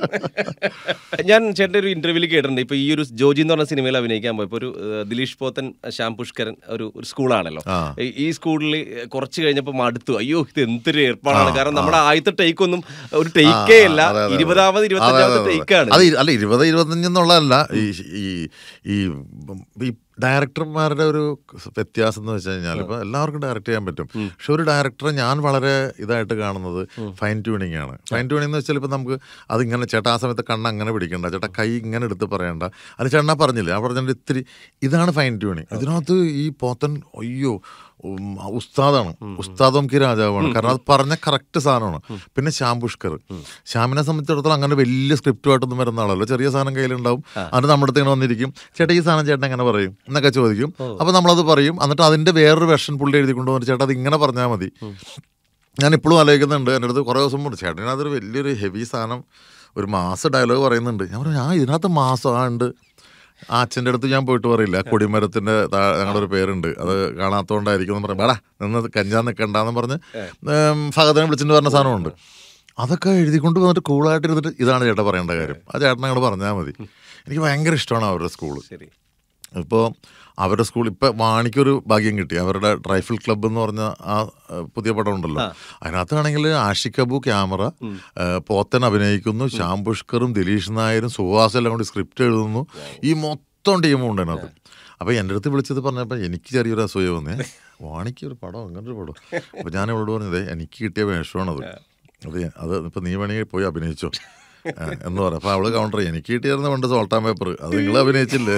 ഞാൻ ചേട്ടൻ്റെ ഒരു ഇന്റർവ്യൂവിൽ കേട്ടിട്ടുണ്ട് ഇപ്പൊ ഈ ഒരു ജോജി എന്ന് പറഞ്ഞ സിനിമയിൽ അഭിനയിക്കാൻ പോയപ്പോൾ ഒരു ഏഹ്, ദിലീഷ് പോത്തൻ ശ്യാം പുഷ്കരൻ ഒരു ഒരു സ്കൂളാണല്ലോ ആ. ഈ- ഈ സ്കൂളിൽ കുറച്ച് കഴിഞ്ഞപ്പോൾ മടുത്തു അയ്യോ ഇത് എന്തൊരു ഏർപ്പാടാണ് കാരണം നമ്മുടെ ആദ്യത്തെ ടേക്ക് ഒന്നും ഒരു ടേക്കേ അല്ല അതെ, അതെ, അതെ. ഇരുപതാമത് അതെ, ഇരുപത്തഞ്ചാമത്തെ അതെ, അതെ. ടേക്കാണ് അത് ഇ- അല്ല ഇരുപത് ഇരുപത്തഞ്ച് എന്നുള്ളതല്ല ഈ ഈ ഈ ഈ ഡയറക്ടർമാരുടെ ഒരു വ്യത്യാസം എന്ന് വെച്ച് കഴിഞ്ഞാൽ ഇപ്പൊ എല്ലാവർക്കും ഡയറക്റ്റ് ചെയ്യാൻ പറ്റും പക്ഷെ ഒരു ഡയറക്ടറെ ഞാൻ വളരെ ഇതായിട്ട് കാണുന്നത് ഫൈൻ ട്യൂണിങ് ആണ് ഫൈൻ ട്യൂണിംഗ് എന്ന് വെച്ചാൽ ഇപ്പൊ നമുക്ക് അതിങ്ങനെ ചേട്ടാ ആ സമയത്ത് കണ്ണ് അങ്ങനെ പിടിക്കണ്ട ചേട്ടാ കൈ ഇങ്ങനെ എടുത്ത് പറയണ്ട അത് ചേട്ടനാ പറഞ്ഞില്ലേ ആ പറഞ്ഞിട്ട് ഇത്തിരി ഇതാണ് ഫൈൻ ട്യൂണിങ് ഇതിനകത്ത് ഈ പോത്തൻ അയ്യോ ഉം, ഉസ്താദാണ് ഉസ്താദ് കി രാജാവാണ് കാരണം അത് പറഞ്ഞ കറക്റ്റ് സാധനമാണ് പിന്നെ ശ്യാം പുഷ്കർ ശ്യാമിനെ സംബന്ധിച്ചിടത്തോളം അങ്ങനെ വലിയ സ്ക്രിപ്റ്റുമായിട്ടൊന്നും വരുന്ന ആളല്ലോ ചെറിയ സാധനം കയ്യിലുണ്ടാവും അത് നമ്മുടെ അടുത്ത് ഇങ്ങനെ വന്നിരിക്കും ചേട്ടാ ഈ സാധനം ചേട്ടൻ എങ്ങനെ പറയും എന്നൊക്കെ ചോദിക്കും അപ്പോൾ നമ്മളത് പറയും എന്നിട്ട് അതിന്റെ വേറൊരു വെർഷൻ പുള്ളി എഴുതി കൊണ്ടുവന്നിട്ട് ചേട്ടാ അത് ഇങ്ങനെ പറഞ്ഞാൽ മതി ഞാൻ ഇപ്പോഴും ആലോചിക്കുന്നുണ്ട് എൻ്റെ അടുത്ത് കുറേ ദിവസം മുമ്പ് ചേട്ടന് അതൊരു വലിയൊരു ഹെവി സാധനം ഒരു മാസ് ഡയലോഗ് പറയുന്നുണ്ട് ഞാൻ പറഞ്ഞു ആ ഇതിനകത്ത് മാസം ആ ഉണ്ട് ആ അച്ഛൻ്റെ അടുത്ത് ഞാൻ പോയിട്ട് പറയില്ല ആ കൊടിമരത്തിൻ്റെ താ- ഞങ്ങളുടെ ഒരു പേരുണ്ട് അത് കാണാത്തതുകൊണ്ടായിരിക്കും എന്ന് പറഞ്ഞു വേടാ നിന്ന് കഞ്ചാൻ നിൽക്കണ്ടെന്ന് പറഞ്ഞ് ഉം, ഫഹദിനെ വിളിച്ചിട്ട് പറഞ്ഞ സാധനമുണ്ട് അതൊക്കെ എഴുതിക്കൊണ്ട് വന്നിട്ട് കൂളായിട്ട് ഇരുന്നിട്ട് ഇതാണ് ചേട്ടാ പറയേണ്ട കാര്യം ആ ചേട്ടൻ അങ്ങോട്ട് പറഞ്ഞാൽ മതി എനിക്ക് ഭയങ്കര ഇഷ്ടമാണ് അവരുടെ സ്കൂള് ശരി ഇപ്പോൾ അവരുടെ സ്കൂൾ ഇപ്പം വാണിക്കൊരു ഭാഗ്യം കിട്ടി അവരുടെ റൈഫിൾ ക്ലബ്ബ് എന്ന് പറഞ്ഞ ആ ഏഹ്, പുതിയ പടം ഉണ്ടല്ലോ അതിനകത്താണെങ്കിൽ ആഷിഖ് അബു ക്യാമറ ഏഹ്, പോത്തൻ അഭിനയിക്കുന്നു ശ്യാം പുഷ്കറും ദിലീഷ് നായരും സുഹാസ് എല്ലാം കൂടി സ്ക്രിപ്റ്റ് എഴുതുന്നു ഈ മൊത്തം ടീമും ഉണ്ട് അതിനകത്ത് അപ്പോൾ എൻ്റെ അടുത്ത് വിളിച്ചത് പറഞ്ഞപ്പോൾ എനിക്ക് ചെറിയൊരു അസൂയ വന്നേ വാണിക്ക് ഒരു പടം അങ്ങനെ ഒരു പടം അപ്പോൾ ഞാൻ അവളോട് പറഞ്ഞത് എനിക്ക് കിട്ടിയ വേഷമാണത് അത് ഞാൻ- അത് ഇപ്പം നീ വേണമെങ്കിൽ പോയി അഭിനയിച്ചോ ആ, എന്ന് പറയാം അപ്പോൾ അവള് കൗണ്ടർ എനിക്ക് കിട്ടിയായിരുന്നു പണ്ട് സോൾട്ടാൻ പേപ്പർ അത് നിങ്ങൾ അഭിനയിച്ചില്ലേ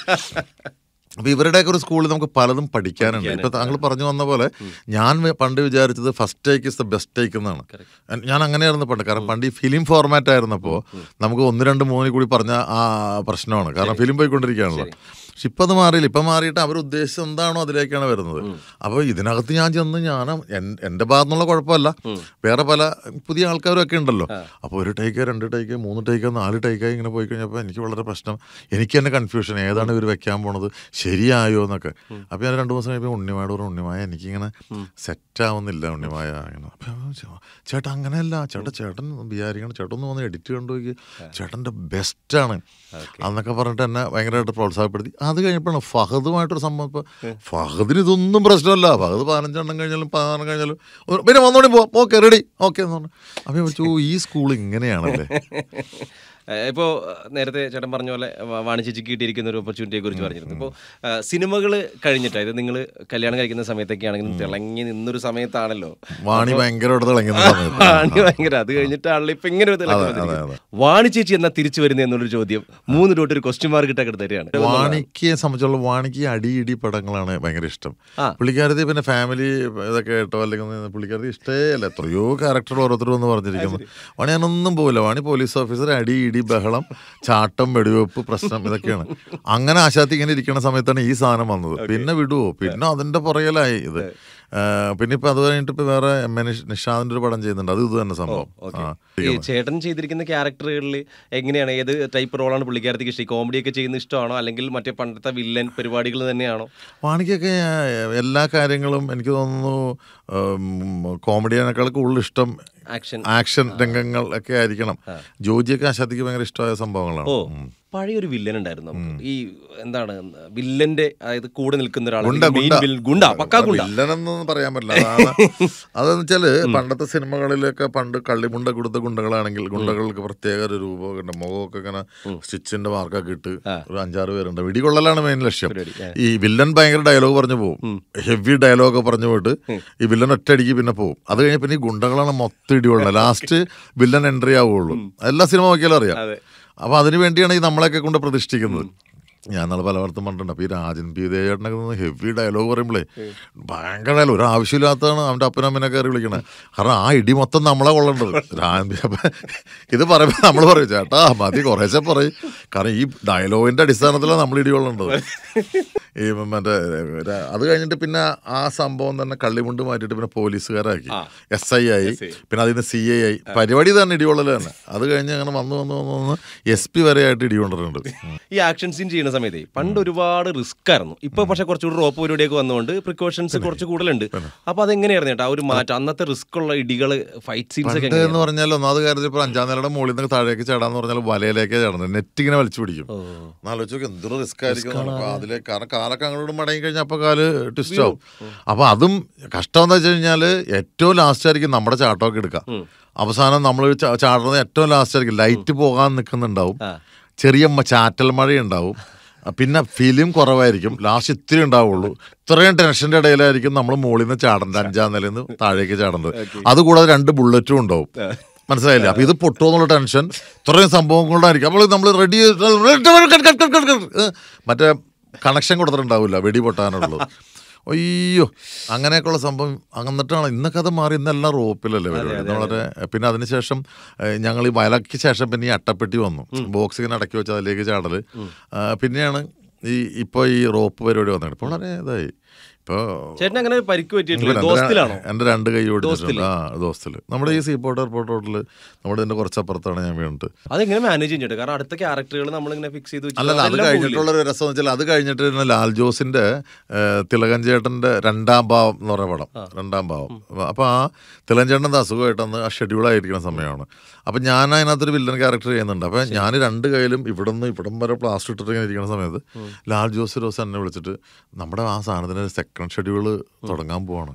അപ്പൊ ഇവരുടെയൊക്കെ ഒരു സ്കൂളിൽ നമുക്ക് പലതും പഠിക്കാനുണ്ട് ഇപ്പൊ താങ്കൾ പറഞ്ഞു വന്ന പോലെ ഞാൻ വെ- പണ്ട് വിചാരിച്ചത് first take is the best take എന്നാണ് ഞാൻ അങ്ങനെയായിരുന്നു പണ്ട് കാരണം പണ്ട് ഈ ഫിലിം ഫോർമാറ്റ് ആയിരുന്നപ്പോൾ നമുക്ക് ഒന്ന് രണ്ട് മൂന്നിൽ കൂടി പറഞ്ഞ ആ പ്രശ്നമാണ് കാരണം ഫിലിം പോയിക്കൊണ്ടിരിക്കുകയാണല്ലോ പക്ഷെ ഇപ്പം അത് മാറിയില്ല ഇപ്പം മാറിയിട്ട് അവർ ഉദ്ദേശിച്ചത് എന്താണോ അതിലേക്കാണ് വരുന്നത് അപ്പോൾ ഇതിനകത്ത് ഞാൻ ചെന്ന് ഞാൻ എൻ- എൻ്റെ ഭാഗത്തുനിന്നുള്ള കുഴപ്പമല്ല വേറെ പല പുതിയ ആൾക്കാരൊക്കെ ഉണ്ടല്ലോ അപ്പോൾ ഒരു ടേക്ക് രണ്ട് ടേക്ക് മൂന്ന് ടേക്ക് നാല് ടേക്കായി ഇങ്ങനെ പോയി കഴിഞ്ഞപ്പോൾ എനിക്ക് വളരെ പ്രശ്നം എനിക്ക് തന്നെ കൺഫ്യൂഷൻ ഏതാണ് ഇവർ വെക്കാൻ പോണത് ശരിയായോ എന്നൊക്കെ അപ്പോൾ ഞാൻ രണ്ട് ദിവസം കഴിയുമ്പോൾ ഉണ്ണിമായോട് പറഞ്ഞു ഉണ്ണിമായ എനിക്കിങ്ങനെ സെറ്റ് ആവുന്നില്ല ഉണ്ണിമായ അങ്ങനെ അപ്പോൾ ഞാൻ ചോദിച്ചു, ചേട്ടാ അങ്ങനെയല്ല ചേട്ടാ ചേട്ടൻ വിചാരിക്കണം ചേട്ടൻ ഒന്ന് വന്ന് എഡിറ്റ് കണ്ടു നോക്കി ചേട്ടൻ്റെ ബെസ്റ്റാണ് അന്നൊക്കെ പറഞ്ഞിട്ട് എന്നെ ഭയങ്കരമായിട്ട് പ്രോത്സാഹപ്പെടുത്തി അത് കഴിഞ്ഞപ്പോഴാണ് ഫഹദുമായിട്ടൊരു സംഭവം ഇപ്പോൾ ഫഹദിന് ഇതൊന്നും പ്രശ്നമല്ല ഫഹദ് പതിനഞ്ചെണ്ണം കഴിഞ്ഞാലും പതിനാറ് കഴിഞ്ഞാലും ഒരു- പിന്നെ വന്നോടി പോ ഓക്കെ റെഡി ഓക്കെ എന്ന് പറഞ്ഞു അപ്പോൾ ഞാൻ വിളിച്ചു "ഓ, ഈ സ്കൂൾ ഇങ്ങനെയാണല്ലേ ഇപ്പോൾ നേരത്തെ ചേട്ടൻ പറഞ്ഞ പോലെ വ- വാണിജ്യക്ക് കിട്ടിയിരിക്കുന്ന ഒരു ഓപ്പർച്യൂണിറ്റിയെ കുറിച്ച് പറഞ്ഞിരുന്നു ഇപ്പോൾ സിനിമകൾ കഴിഞ്ഞിട്ട് അതായത് നിങ്ങൾ കല്യാണം കഴിക്കുന്ന സമയത്തൊക്കെ ആണെങ്കിലും തിളങ്ങി നിന്നൊരു സമയത്താണല്ലോ വാണി ഭയങ്കരമായിട്ട് തിളങ്ങുന്ന സമയത്ത് വാണി ഭയങ്കര അത് കഴിഞ്ഞിട്ടാണല്ലോ ഇപ്പൊ ഇങ്ങനെ ഒരു തിളക്കം അതെ, അതെ, വന്നിരിക്കുന്നത്. വാണി ചേച്ചി എന്നാ തിരിച്ചു വരുന്നത് എന്നുള്ളൊരു ചോദ്യം മൂന്ന് ഡോട്ട് ഒരു ക്വസ്റ്റ്യൻ മാർക്ക് ഇട്ടൊക്കെ തരികയാണ് വാണിക്ക് സംബന്ധിച്ചുള്ള വാണിക്ക് അടി ഇടി പടങ്ങളാണ് ഭയങ്കര ഇഷ്ടം ആ. പുള്ളിക്കാരത്തി പിന്നെ ഫാമിലി ഇതൊക്കെ കേട്ടോ അല്ലെങ്കിൽ പുള്ളിക്കാരത്തി ഇഷ്ടേ അല്ല എത്രയോ ക്യാരക്ടർ ഓരോരുത്തരും എന്ന് പറഞ്ഞിരിക്കുന്നു വാണി ഞാനൊന്നും പോകില്ല വാണി പോലീസ് ഓഫീസർ അടി ഇടി ബഹളം ചാട്ടം വെടിവെപ്പ് പ്രശ്നം ഇതൊക്കെയാണ് അങ്ങനെ ആശാത്തി ഇങ്ങനെ ഇരിക്കുന്ന സമയത്താണ് ഈ സാധനം വന്നത് പിന്നെ വിടുവോ പിന്നെ അതിന്റെ പുറകിലായി ഇത് ആ, പിന്നെ ഇപ്പൊ അത് കഴിഞ്ഞിട്ട് ഇപ്പൊ വേറെ എം എ നിഷ്- നിഷാദിന്റെ ഒരു പടം ചെയ്യുന്നുണ്ട് അത് ഇത് തന്നെ സംഭവം ആ. ഈ ചേട്ടൻ ചെയ്തിരിക്കുന്ന ക്യാരക്ടറുകളിൽ എങ്ങനെയാണ് ഏത് ടൈപ്പ് റോളാണ് പുള്ളിക്കാരത്തേക്ക് ഇഷ്ടം കോമഡി ഒക്കെ ചെയ്യുന്ന ഇഷ്ടമാണോ അല്ലെങ്കിൽ മറ്റേ പണ്ടത്തെ വില്ലൻ പരിപാടികൾ തന്നെയാണോ വാണിക്കൊക്കെ എല്ലാ കാര്യങ്ങളും എനിക്ക് തോന്നുന്നു കോമഡിയേക്കാൾ കൂടുതൽ ഇഷ്ടം ആക്ഷൻ ആക്ഷൻ രംഗങ്ങൾ ഒക്കെ ആയിരിക്കണം ജോജിയൊക്കെ ആശാദിക്ക് ഭയങ്കര ഇഷ്ടമായ സംഭവങ്ങളാണ് ഓ ഉം. പഴയൊരു വില്ലൻ ഉണ്ടായിരുന്നു നമുക്ക്. ഈ എന്താണ് വില്ലന്റെ അതായത് കൂടെ നിൽക്കുന്ന ഒരാൾ ഗുണ്ട മെയിൻ ഗുണ്ട വില്ലൻ ഗുണ്ട പക്കാ ഗുണ്ട വില്ലനെന്നൊന്നും പറയാൻ പറ്റില്ല അതാണ് അതെന്ന് വെച്ചാല് പണ്ടത്തെ സിനിമകളിലൊക്കെ പണ്ട് കള്ളിമുണ്ട കൊടുത്ത ഗുണ്ടകളാണെങ്കിൽ ഗുണ്ടകൾക്ക് പ്രത്യേക ഒരു രൂപമൊക്കെ ഉണ്ട് മുഖമൊക്കെ ഇങ്ങനെ സ്റ്റിച്ചിന്റെ മാർക്കൊക്കെ ഇട്ട് ഒരു അഞ്ചാറ് പേരുണ്ട് വെടികൊള്ളലാണ് മെയിൻ ലക്ഷ്യം പരിപാടി, ആ. ഈ വില്ലൻ ഭയങ്കര ഡയലോഗ് പറഞ്ഞു പോകും ഹെവി ഡയലോഗ് പറഞ്ഞു പോയിട്ട് ഈ വില്ലൻ ഒറ്റയടിക്ക് പിന്നെ പോകും അത് കഴിഞ്ഞ് പിന്നെ ഈ ഗുണ്ടകളാണ് മൊത്തം ഇടികൊള്ളുന്നത് ലാസ്റ്റ് വില്ലൻ എൻട്രി ആവുകയുള്ളൂ എല്ലാ സിനിമ നോക്കിയാലും അറിയാം അതെ അപ്പൊ അതിനു വേണ്ടിയാണ് ഈ നമ്മളെയൊക്കെ കൊണ്ട് പ്രതിഷ്ഠിക്കുന്നത് ഞാൻ നാളെ പലവർത്തും പറഞ്ഞിട്ടുണ്ട് അപ്പൊ ഈ രാജൻ പി ദേവേട്ടനൊക്കെ നിന്ന് ഹെവി ഡയലോഗ് പറയുമ്പോഴേ ഭയങ്കര ഡയലോഗ് ഒരു ആവശ്യമില്ലാത്തതാണ് അവന്റെ അപ്പനും അമ്മനെ കയറി വിളിക്കണത് കാരണം ആ ഇടി മൊത്തം നമ്മളെ കൊള്ളേണ്ടത് രാജൻ പി അപ്പൊ ഇത് പറയുമ്പോൾ നമ്മൾ പറയും ചേട്ടാ മതി കുറേശ്ശെ പറയും കാരണം ഈ ഡയലോഗിന്റെ അടിസ്ഥാനത്തിലാണ് നമ്മൾ ഇടി കൊള്ളേണ്ടത് ഈ മറ്റേ ര- അത് കഴിഞ്ഞിട്ട് പിന്നെ ആ സംഭവം തന്നെ കള്ളിമുണ്ട് മാറ്റിയിട്ട് പിന്നെ പോലീസുകാരാക്കി ആ. എസ് ഐ ആയി പിന്നെ അതിന് സി ഐ ആയി പരിപാടി തന്നെ ഇടികൊള്ളൽ തന്നെ അത് കഴിഞ്ഞ് അങ്ങനെ വന്ന് വന്ന് വന്ന് വന്ന് എസ് പി വരെ ആയിട്ട് ഇടികൊണ്ടിട്ടുണ്ട് ഈ ആക്ഷൻ സീൻ ചെയ്യുന്ന സമയത്ത് പണ്ട് ഒരുപാട് റിസ്ക് ആയിരുന്നു ഇപ്പൊ പക്ഷെ കുറച്ചുകൂടി റോപ്പ് പരിപാടിയൊക്കെ വന്നുകൊണ്ട് പ്രിക്കോഷൻസ് കുറച്ച് കൂടുതലുണ്ട് അപ്പൊ അതെങ്ങനെയായിരുന്നു ചേട്ടാ ആ ഒരു മാറ്റം അന്നത്തെ റിസ്ക് ഉള്ള ഇടികള് ഫൈറ്റ് സീൻസ് ഒക്കെ പണ്ട് എന്ന് പറഞ്ഞാൽ ഒന്നാമത് കാര്യത്തിൽ ഇപ്പോൾ അഞ്ചാം നിലയുടെ മുകളിൽ നിന്ന് താഴേക്ക് ചാടാന്ന് പറഞ്ഞാൽ വലയിലേക്ക് ചാടുന്നത് നെറ്റ് ഇങ്ങനെ വലിച്ചു പിടിക്കും എന്നാലോചിച്ച് നോക്ക് എന്തൊരു റിസ്ക് ആയിരിക്കും അപ്പൊ അതിലെ കാരണം കാലൊക്കെ അങ്ങോട്ട് മടങ്ങി കഴിഞ്ഞാൽ അപ്പൊ കാല് ട്വിസ്റ്റ് ആവും അപ്പൊ അതും കഷ്ടം എന്താ വെച്ച് കഴിഞ്ഞാല് ഏറ്റവും ലാസ്റ്റ് ആയിരിക്കും നമ്മുടെ ചാട്ടമൊക്കെ എടുക്കുക അവസാനം നമ്മൾ ചാടുന്നത് ഏറ്റവും ലാസ്റ്റ് ആയിരിക്കും ലൈറ്റ് പോകാൻ നിൽക്കുന്നുണ്ടാവും ആ. ചെറിയ മ- ചാറ്റൽ മഴ ഉണ്ടാവും പിന്നെ ഫിലിം കുറവായിരിക്കും ലാസ്റ്റ് ഇത്തിരി ഉണ്ടാവുള്ളൂ ഇത്രയും ടെൻഷന്റെ ഇടയിലായിരിക്കും നമ്മൾ മുകളിൽ നിന്ന് ചാടേണ്ടത് അഞ്ചാം നിലയിൽ നിന്ന് താഴേക്ക് ചാടേണ്ടത് അതുകൂടാതെ രണ്ട് ബുള്ളറ്റും ഉണ്ടാവും മനസ്സിലായില്ലേ അപ്പൊ ഇത് പൊട്ടുമെന്നുള്ള ടെൻഷൻ ഇത്രയും സംഭവം കൊണ്ടായിരിക്കും അപ്പോൾ നമ്മൾ റെഡി മറ്റേ കണക്ഷൻ കൊടുത്തിട്ടുണ്ടാവില്ല വെടി പൊട്ടാനുള്ളത് അയ്യോ അങ്ങനെയൊക്കെയുള്ള സംഭവം എന്നിട്ടാണ് ഇന്നൊക്കെ അത് മാറി ഇന്നെല്ലാം റോപ്പിലല്ലേ പരിപാടി വളരെ പിന്നെ അതിനുശേഷം ഏഹ്, ഞങ്ങൾ ഈ വയലയ്ക്ക് ശേഷം പിന്നെ ഈ അട്ടപ്പെട്ടി വന്നു ബോക്സ് ഇങ്ങനെ അടക്കി വെച്ച് അതിലേക്ക് ചാടല് ആ, പിന്നെയാണ് ഈ ഇപ്പോൾ ഈ റോപ്പ് പരിപാടി വന്നത് ഇപ്പോൾ വളരെ ഇതായി ഇപ്പോൾ ചേട്ടൻ അങ്ങനെ പരിക്ക് പറ്റിയിട്ടില്ല ദോസ്തിലാണോ എൻ്റെ രണ്ട് കൈ ഓടിച്ചിട്ടുണ്ട് ആ ദോസ്തില് നമ്മുടെ ഈ സീപോർട്ട് എയർപോർട്ട് റോഡിൽ നമ്മുടെ ഇതിന്റെ കുറച്ചപ്പുറത്താണ് ഞാൻ വീണിട്ട് അതെങ്ങനെ മാനേജ് ചെയ്യും ചേട്ടാ കാരണം അടുത്ത ക്യാരക്ടറുകൾ നമ്മളിങ്ങനെ ഫിക്സ് ചെയ്ത് വെച്ചിട്ട് അല്ലല്ല അത് അതെല്ലാം പോകില്ലേ? കഴിഞ്ഞിട്ടുള്ള ഒരു രസം എന്ന് വെച്ചാൽ അത് കഴിഞ്ഞിട്ട് പിന്നെ ലാൽ ജോസിന്റെ ഏഹ്, തിലകൻ ചേട്ടന്റെ രണ്ടാം ഭാവം എന്ന് പറയുന്ന പടം രണ്ടാം ഭാവം അപ്പൊ ആ തിലകൻ ചേട്ടൻ്റെ അസുഖമായിട്ടന്ന് ആ ഷെഡ്യൂൾ ആയിരിക്കുന്ന സമയമാണ് അപ്പൊ ഞാൻ അതിനകത്തൊരു വില്ലൻ ക്യാരക്ടർ ചെയ്യുന്നുണ്ട് അപ്പൊ ഞാൻ രണ്ട് കയ്യിലും ഇവിടെ നിന്ന് ഇവിടം വരെ പ്ലാസ്റ്റർ ഇട്ടിട്ട് ഇങ്ങനെ ഇരിക്കുന്ന സമയത്ത് ലാൽ ജോസ് ഒരു ദിവസം എന്നെ വിളിച്ചിട്ട് നമ്മുടെ ആ സാധനത്തിന് സെക്കൻഡ് ഷെഡ്യൂൾ തുടങ്ങാൻ പോവാണ്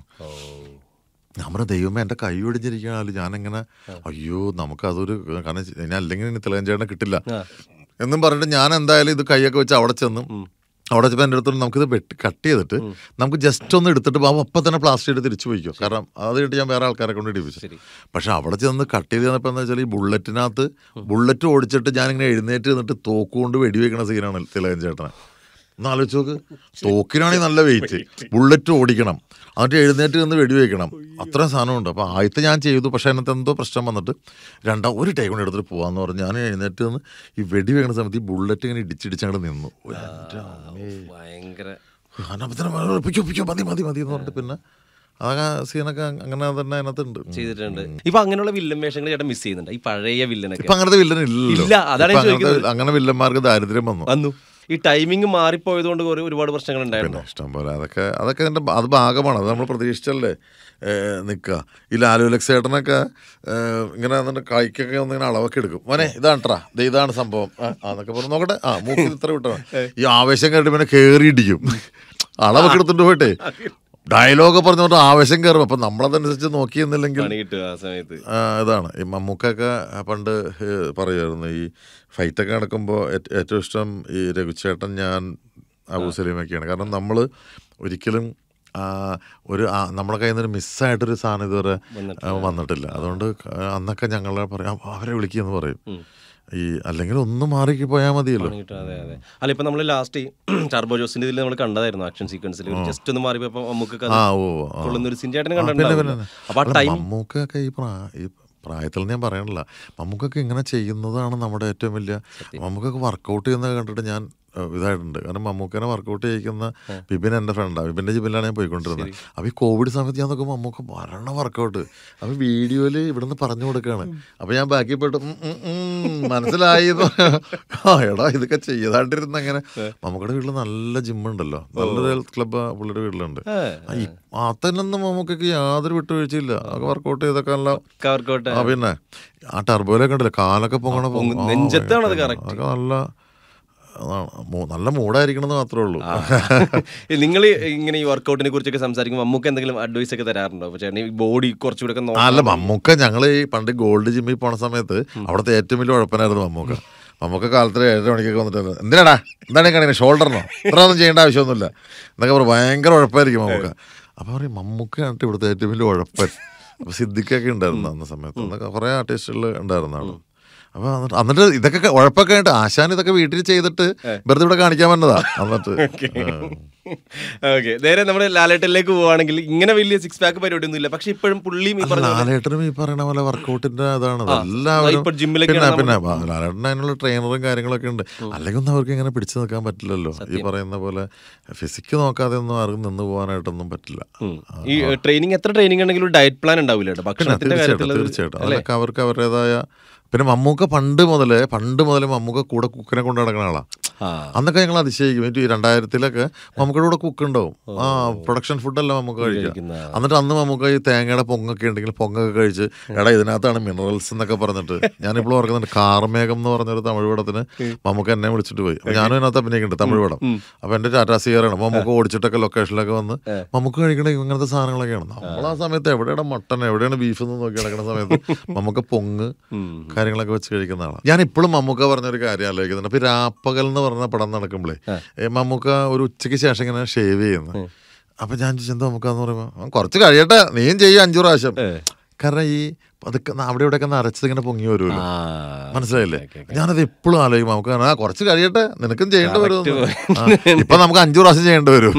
നമ്മുടെ ദൈവമേ എൻ്റെ കൈ ഒടിഞ്ഞിരിക്കണല്ലോ ഞാനിങ്ങനെ അയ്യോ നമുക്കതൊരു കാരണം ഇനി അല്ലെങ്കിൽ ഇനി തിലകൻ ചേട്ടനെ കിട്ടില്ല എന്നും പറഞ്ഞിട്ട് ഞാൻ എന്തായാലും ഇത് കൈയൊക്കെ വെച്ച് അവിടെ ചെന്നും അവിടെ വെച്ചപ്പോൾ എൻ്റെ അടുത്ത് നമുക്കിത് വെട്ടി കട്ട് ചെയ്തിട്ട് നമുക്ക് ജസ്റ്റ് ഒന്ന് എടുത്തിട്ട് ബാബു അപ്പം തന്നെ പ്ലാസ്റ്റിക് എടുത്ത് തിരിച്ചു പോയിക്കോ കാരണം അത് കഴിഞ്ഞിട്ട് ഞാൻ വേറെ ആൾക്കാരെ കൊണ്ട് ഇടിപ്പിച്ചു പക്ഷെ അവിടെ ചെന്ന് കട്ട് ചെയ്ത് തന്നപ്പോൾ എന്താ വെച്ചാൽ ഈ ബുള്ളറ്റിനകത്ത് ബുള്ളറ്റ് ഓടിച്ചിട്ട് ഞാനിങ്ങനെ എഴുന്നേറ്റ് നിന്നിട്ട് തോക്ക് കൊണ്ട് വെടിവെക്കണ സീനാണ് തിലകൻ ചേട്ടനെ ഒന്ന് ആലോചിച്ച് നോക്ക് തോക്കിനാണെങ്കിൽ നല്ല വെയിറ്റ് ബുള്ളറ്റ് ഓടിക്കണം എന്നിട്ട് എഴുന്നേറ്റ് നിന്ന് വെടിവെക്കണം അത്രയും സാധനമുണ്ട് അപ്പോൾ ആദ്യത്തെ ഞാൻ ചെയ്തു പക്ഷേ അതിനകത്ത് എന്തോ പ്രശ്നം വന്നിട്ട് രണ്ടാം ഒരു ടൈം കൊണ്ട് എടുത്തിട്ട് പോകാന്ന് പറഞ്ഞ് ഞാൻ എഴുന്നേറ്റ് നിന്ന് ഈ വെടി വെക്കുന്ന സമയത്ത് ഈ ബുള്ളറ്റ് ഇങ്ങനെ ഇടിച്ചിടിച്ച് അങ്ങോട്ട് നിന്നു ഓ, എൻ്റെ അമ്മേ. ഭയങ്കര അന്നപ്പത്തിന് ഒപ്പിക്കോ ഒപ്പിക്കോ മതി മതി മതി എന്ന് പറഞ്ഞിട്ട് പിന്നെ അതൊക്കെ സീനൊക്കെ അങ്ങനെ തന്നെ അതിനകത്തുണ്ട് ചെയ്തിട്ടുണ്ട് ഇപ്പൊ അങ്ങനെയുള്ള വില്ലൻ വേഷങ്ങൾ ചേട്ടൻ മിസ് ചെയ്യുന്നുണ്ട് ഈ പഴയ വില്ലനൊക്കെ ഇപ്പൊ അങ്ങനത്തെ വില്ലൻ ഇല്ലല്ലോ ഇല്ല, അതാണ് ഇപ്പൊ ഞാൻ അങ്ങനത്തെ- അങ്ങനെ വില്ലന്മാർക്ക് ദാരിദ്ര്യം വന്നു വന്നു ഈ ടൈമിംഗ് മാറിപ്പോയത് കൊണ്ട് കുറെ ഒരുപാട് പ്രശ്നങ്ങൾ ഉണ്ടായിരുന്നു പിന്നെ ഇഷ്ടം പോലെ അതൊക്കെ അതൊക്കെ അതിൻ്റെ അത് ഭാഗമാണ് അത് നമ്മൾ പ്രതീക്ഷിച്ചല്ലേ നിൽക്കുക ഈ ലാലു ലക്സേട്ടനൊക്കെ ഏഹ്, ഇങ്ങനെ എന്നിട്ട് കൈക്കൊക്കെ ഒന്ന് ഇങ്ങനെ അളവൊക്കെ എടുക്കും മോനെ ഇതാണ്ട്രാ ദേ ഇതാണ് സംഭവം ആ ആ, എന്നൊക്കെ പറഞ്ഞു നോക്കട്ടെ ആ മൂക്കിൽ ഇത്ര വിട്ടോ ഈ ആവേശം കണ്ടിട്ട് പിന്നെ കയറി ഇടിക്കും അളവൊക്കെ എടുത്തിട്ട് പോയിട്ടെ ഡയലോഗ് പറഞ്ഞുകൊണ്ട് ആവേശം കയറും അപ്പം നമ്മളതനുസരിച്ച് നോക്കിയെന്നില്ലെങ്കിൽ പണി കിട്ടുക ആ സമയത്ത് ആ, ഇതാണ് ഈ മമ്മൂക്കൊക്കെ പണ്ട് ഏഹ്, പറയുമായിരുന്നു ഈ ഫൈറ്റൊക്കെ നടക്കുമ്പോൾ ഏറ്റവും ഇഷ്ടം ഈ രഘുചേട്ടൻ ഞാൻ അബു സലീമൊക്കെയാണ് കാരണം നമ്മൾ ഒരിക്കലും ആ, ഒരു ആ, നമ്മുടെ കയ്യിൽ നിന്ന് മിസ്സായിട്ടൊരു സാധനം ഇതുവരെ ആ, വന്നിട്ടില്ല അതുകൊണ്ട് അന്നൊക്കെ ഞങ്ങളെ പറയാം അവരെ വിളിക്കുമെന്ന് പറയും ഈ അല്ലെങ്കിൽ ഒന്ന് മാറി പോയാൽ മതിയല്ലോ പണി കിട്ടുക അതെ അതെ അല്ല ഇപ്പൊ നമ്മൾ ലാസ്റ്റ് ടർബോ ജോസിന്റെ ഇതിൽ നമ്മൾ കണ്ടതായിരുന്നു ആക്ഷൻ സീക്വൻസിൽ ജസ്റ്റ് ഒന്ന് മാറിയപ്പോ നമുക്ക് ആ ഓ ആ. കൊള്ളുന്ന ഒരു സിൻചേട്ടനെ പിന്നെ കണ്ടിട്ടുണ്ടാവും പിന്നെ അപ്പൊ ആ അല്ല, ടൈം മമ്മൂക്കൊക്കെ ഈ പ്രാ ഈ പ്രായത്തിൽ ഞാൻ പറയണില്ല മമ്മൂക്കൊക്കെ ഇങ്ങനെ ചെയ്യുന്നതാണ് നമ്മുടെ ഏറ്റവും വലിയ മമ്മൂക്കൊക്കെ വർക്കൗട്ട് ചെയ്യുന്നത് കണ്ടിട്ട് ഞാൻ ഏഹ്, ഇതായിട്ടുണ്ട് കാരണം മമ്മൂക്കനെ വർക്കൗട്ട് ചെയ്യിക്കുന്ന ബിബിൻ എൻ്റെ ഫ്രണ്ടാണ് ബിബിൻ്റെ ജിബിലാണ് ഞാൻ പോയിക്കൊണ്ടിരുന്നത് അപ്പോൾ ഈ കോവിഡ് സമയത്ത് ഞാൻ നോക്കുമ്പോൾ മമ്മൂക്ക വരണ വർക്കൗട്ട് അപ്പോൾ വീഡിയോയിൽ ഇവിടുന്ന് പറഞ്ഞു കൊടുക്കുകയാണ് അപ്പോൾ ഞാൻ ബാക്കി പോയിട്ട് ഉം, ഉം, ഉം, മനസ്സിലായി എന്ന് പറഞ്ഞു. ആ എടാ ഇതൊക്കെ ചെയ്താണ്ടിരുന്ന അങ്ങനെ മമ്മൂക്കയുടെ വീട്ടിൽ നല്ല ജിമ്മുണ്ടല്ലോ നല്ലൊരു ഹെൽത്ത് ക്ലബ്ബ് പുള്ളിയുടെ വീട്ടിലുണ്ട് ആ, ഈ അതിനൊന്നും നമുക്കൊക്കെ യാതൊരു വിട്ടുവീഴ്ചയില്ല അതൊക്കെ വർക്കൗട്ട് ചെയ്തൊക്കെ നല്ല കവർക്കോട്ടെ ആ പിന്നെ ആ ടർബോയിലൊക്കെ ഉണ്ടല്ലോ കാലൊക്കെ പൊങ്ങണ പൊങ്ങ- ആ, നെഞ്ചത്താണ് അത് അതൊക്കെ correct. നല്ല അതാണ് മൂ- നല്ല മൂടായിരിക്കണമെന്ന് മാത്രമേ ഉള്ളൂ നിങ്ങൾ ഇങ്ങനെ ഈ വർക്കൗട്ടിനെ കുറിച്ചൊക്കെ സംസാരിക്കുമ്പോൾ നമുക്ക് എന്തെങ്കിലും അഡ്വൈസ് ഒക്കെ തരാറുണ്ടോ അപ്പൊ ചേട്ടൻ ഈ ബോഡി കുറച്ചുകൂടെ ഒക്കെ അല്ല മമ്മൂക്ക ഞങ്ങൾ ഈ പണ്ട് ഗോൾഡ് ജിമ്മിൽ പോണ സമയത്ത് അവിടുത്തെ ഏറ്റവും വലിയ ഉഴപ്പനായിരുന്നു മമ്മൂക്ക മമ്മൂക്ക കാലത്ത് ഏഴര മണിക്കൊക്കെ വന്നിട്ട് എന്തിനാടാ എന്താണ് ഈ കാണിക്കുന്നത് ഷോൾഡറിനോ ഇത്ര ഒന്നും ചെയ്യേണ്ട ആവശ്യമൊന്നുമില്ല എന്നൊക്കെ പറയും ഭയങ്കര ഉഴപ്പായിരിക്കും മമ്മൂക്ക അപ്പോൾ പറയും മമ്മൂക്കയാണ് ഇവിടുത്തെ ഏറ്റവും വലിയ ഉഴപ്പൻ അപ്പോൾ സിദ്ദിഖൊക്കെ ഉണ്ടായിരുന്നു അന്ന സമയത്ത് എന്നൊക്കെ കുറേ ആർട്ടിസ്റ്റുകൾ ഉണ്ടായിരുന്നാണ് അപ്പോൾ എന്നിട്ട് എന്നിട്ട് ഇതൊക്കെ ഉഴപ്പൊക്കെ ആയിട്ട് ആശാൻ ഇതൊക്കെ വീട്ടിൽ ചെയ്തിട്ട് വെറുതെ ഇവിടെ കാണിക്കാൻ വന്നതാ എന്നിട്ട് ആ. ഓക്കെ നേരെ നമ്മുടെ ലാലേട്ടനിലേക്ക് പോവാണെങ്കിൽ ഇങ്ങനെ വലിയ സിക്സ് പാക്ക് പരിപാടി ഒന്നും ഇല്ല പക്ഷെ ഇപ്പോഴും പുള്ളിയും ഈ പറഞ്ഞ പോലെ ലാലേട്ടനും ഈ പറയുന്ന പോലെ വർക്കൗട്ടിന്റെ അതാണ് എല്ലാവരും ഇപ്പൊ ജിമ്മിലൊക്കെ പിന്നെ പിന്നെ ലാലേട്ടൻ അതിനുള്ള ട്രെയിനറും കാര്യങ്ങളൊക്കെ ഉണ്ട് അല്ലെങ്കിൽ ഒന്നും അവർക്ക് ഇങ്ങനെ പിടിച്ചു നിൽക്കാൻ പറ്റില്ലല്ലോ ഈ പറയുന്ന പോലെ ഫിസിക്ക് നോക്കാതെ ഒന്നും ആർക്കും നിന്ന് പോകാനായിട്ടൊന്നും പറ്റില്ല ഉം. ഈ ട്രെയിനിങ് എത്ര ട്രെയിനിങ് ഉണ്ടെങ്കിലും ഒരു ഡയറ്റ് പ്ലാൻ ഉണ്ടാവില്ല കേട്ടോ പിന്നെ ഭക്ഷണത്തിന്റെ തീർച്ചയായിട്ടും കാര്യത്തിൽ തീർച്ചയായിട്ടും അതിലൊക്കെ അവർക്ക് അവരുടേതായ പിന്നെ മമ്മൂക്ക പണ്ട് മുതലേ പണ്ട് മുതലേ മമ്മൂക്ക കൂടെ കുക്കിനെ കൊണ്ട് നടക്കുന്ന ആളാ ആ അന്നൊക്കെ ഞങ്ങൾ അതിശയിക്കും എന്നിട്ട് ഈ രണ്ടായിരത്തിലൊക്കെ മമ്മൂക്കയുടെ കൂടെ കുക്ക് ഉണ്ടാവും ആ പ്രൊഡക്ഷൻ ഫുഡല്ല മമ്മൂക്ക കഴിക്കുക കഴിക്കുന്ന എന്നിട്ട് അന്ന് നമുക്ക് ഈ തേങ്ങയുടെ പൊങ്ങൊക്കെ ഉണ്ടെങ്കിൽ പൊങ്ങൊക്കെ കഴിച്ച് എടാ ഇതിനകത്താണ് മിനറൽസ് എന്നൊക്കെ പറഞ്ഞിട്ട് ഞാനിപ്പോൾ ഓർക്കുന്നുണ്ട് കാർമേഘം എന്ന് പറഞ്ഞൊരു തമിഴ് പടത്തിന് നമുക്ക് എന്നെ വിളിച്ചിട്ട് പോയി അപ്പൊ ഞാനും അതിനകത്ത് അഭിനയിക്കുന്നുണ്ട് തമിഴ് പടം അപ്പൊ എന്റെ ടാറ്റാ സിയറാണ് നമുക്ക് ഓടിച്ചിട്ടൊക്കെ ലൊക്കേഷനിലൊക്കെ വന്ന് നമുക്ക് കഴിക്കണ ഇങ്ങനത്തെ സാധനങ്ങളൊക്കെയാണ് നമ്മൾ ആ സമയത്ത് എവിടെയാണ് മട്ടൺ എവിടെയാണ് ബീഫ് എന്ന് നോക്കി കിടക്കുന്ന സമയത്ത് നമുക്ക് പൊങ്ങ് കാര്യങ്ങളൊക്കെ വെച്ച് കഴിക്കുന്ന ആളാണ് ഞാൻ ഇപ്പോഴും മമ്മൂക്ക പറഞ്ഞൊരു കാര്യം ആലോചിക്കുന്നുണ്ട് അപ്പൊ ഈ രാപ്പകൽ എന്ന് പറഞ്ഞ പടം നടക്കുമ്പോഴേ ഏ, മമ്മൂക്ക ഒരു ഉച്ചയ്ക്ക് ശേഷം ഇങ്ങനെ ഷേവ് ചെയ്യുന്നു അപ്പൊ ഞാൻ ചോദിച്ചു എന്താ മമ്മൂക്കാന്ന് പറയുമ്പോ "ആ, കുറച്ച് കഴിയട്ടെ നീയും ചെയ്യും അഞ്ചു പ്രാവശ്യം കാരണം ഈ അതൊക്കെ അവിടെ ഇവിടെയൊക്കെ നരച്ചത് ഇങ്ങനെ പൊങ്ങി വരുമല്ലോ ആ മനസ്സിലായില്ലേ ഞാനത് എപ്പോഴും ആലോചിക്കും നമുക്ക് ആ കുറച്ച് കഴിയട്ടെ നിനക്കും ചെയ്യേണ്ടി വരും ഇപ്പൊ നമുക്ക് അഞ്ചു പ്രാവശ്യം ചെയ്യേണ്ടി വരും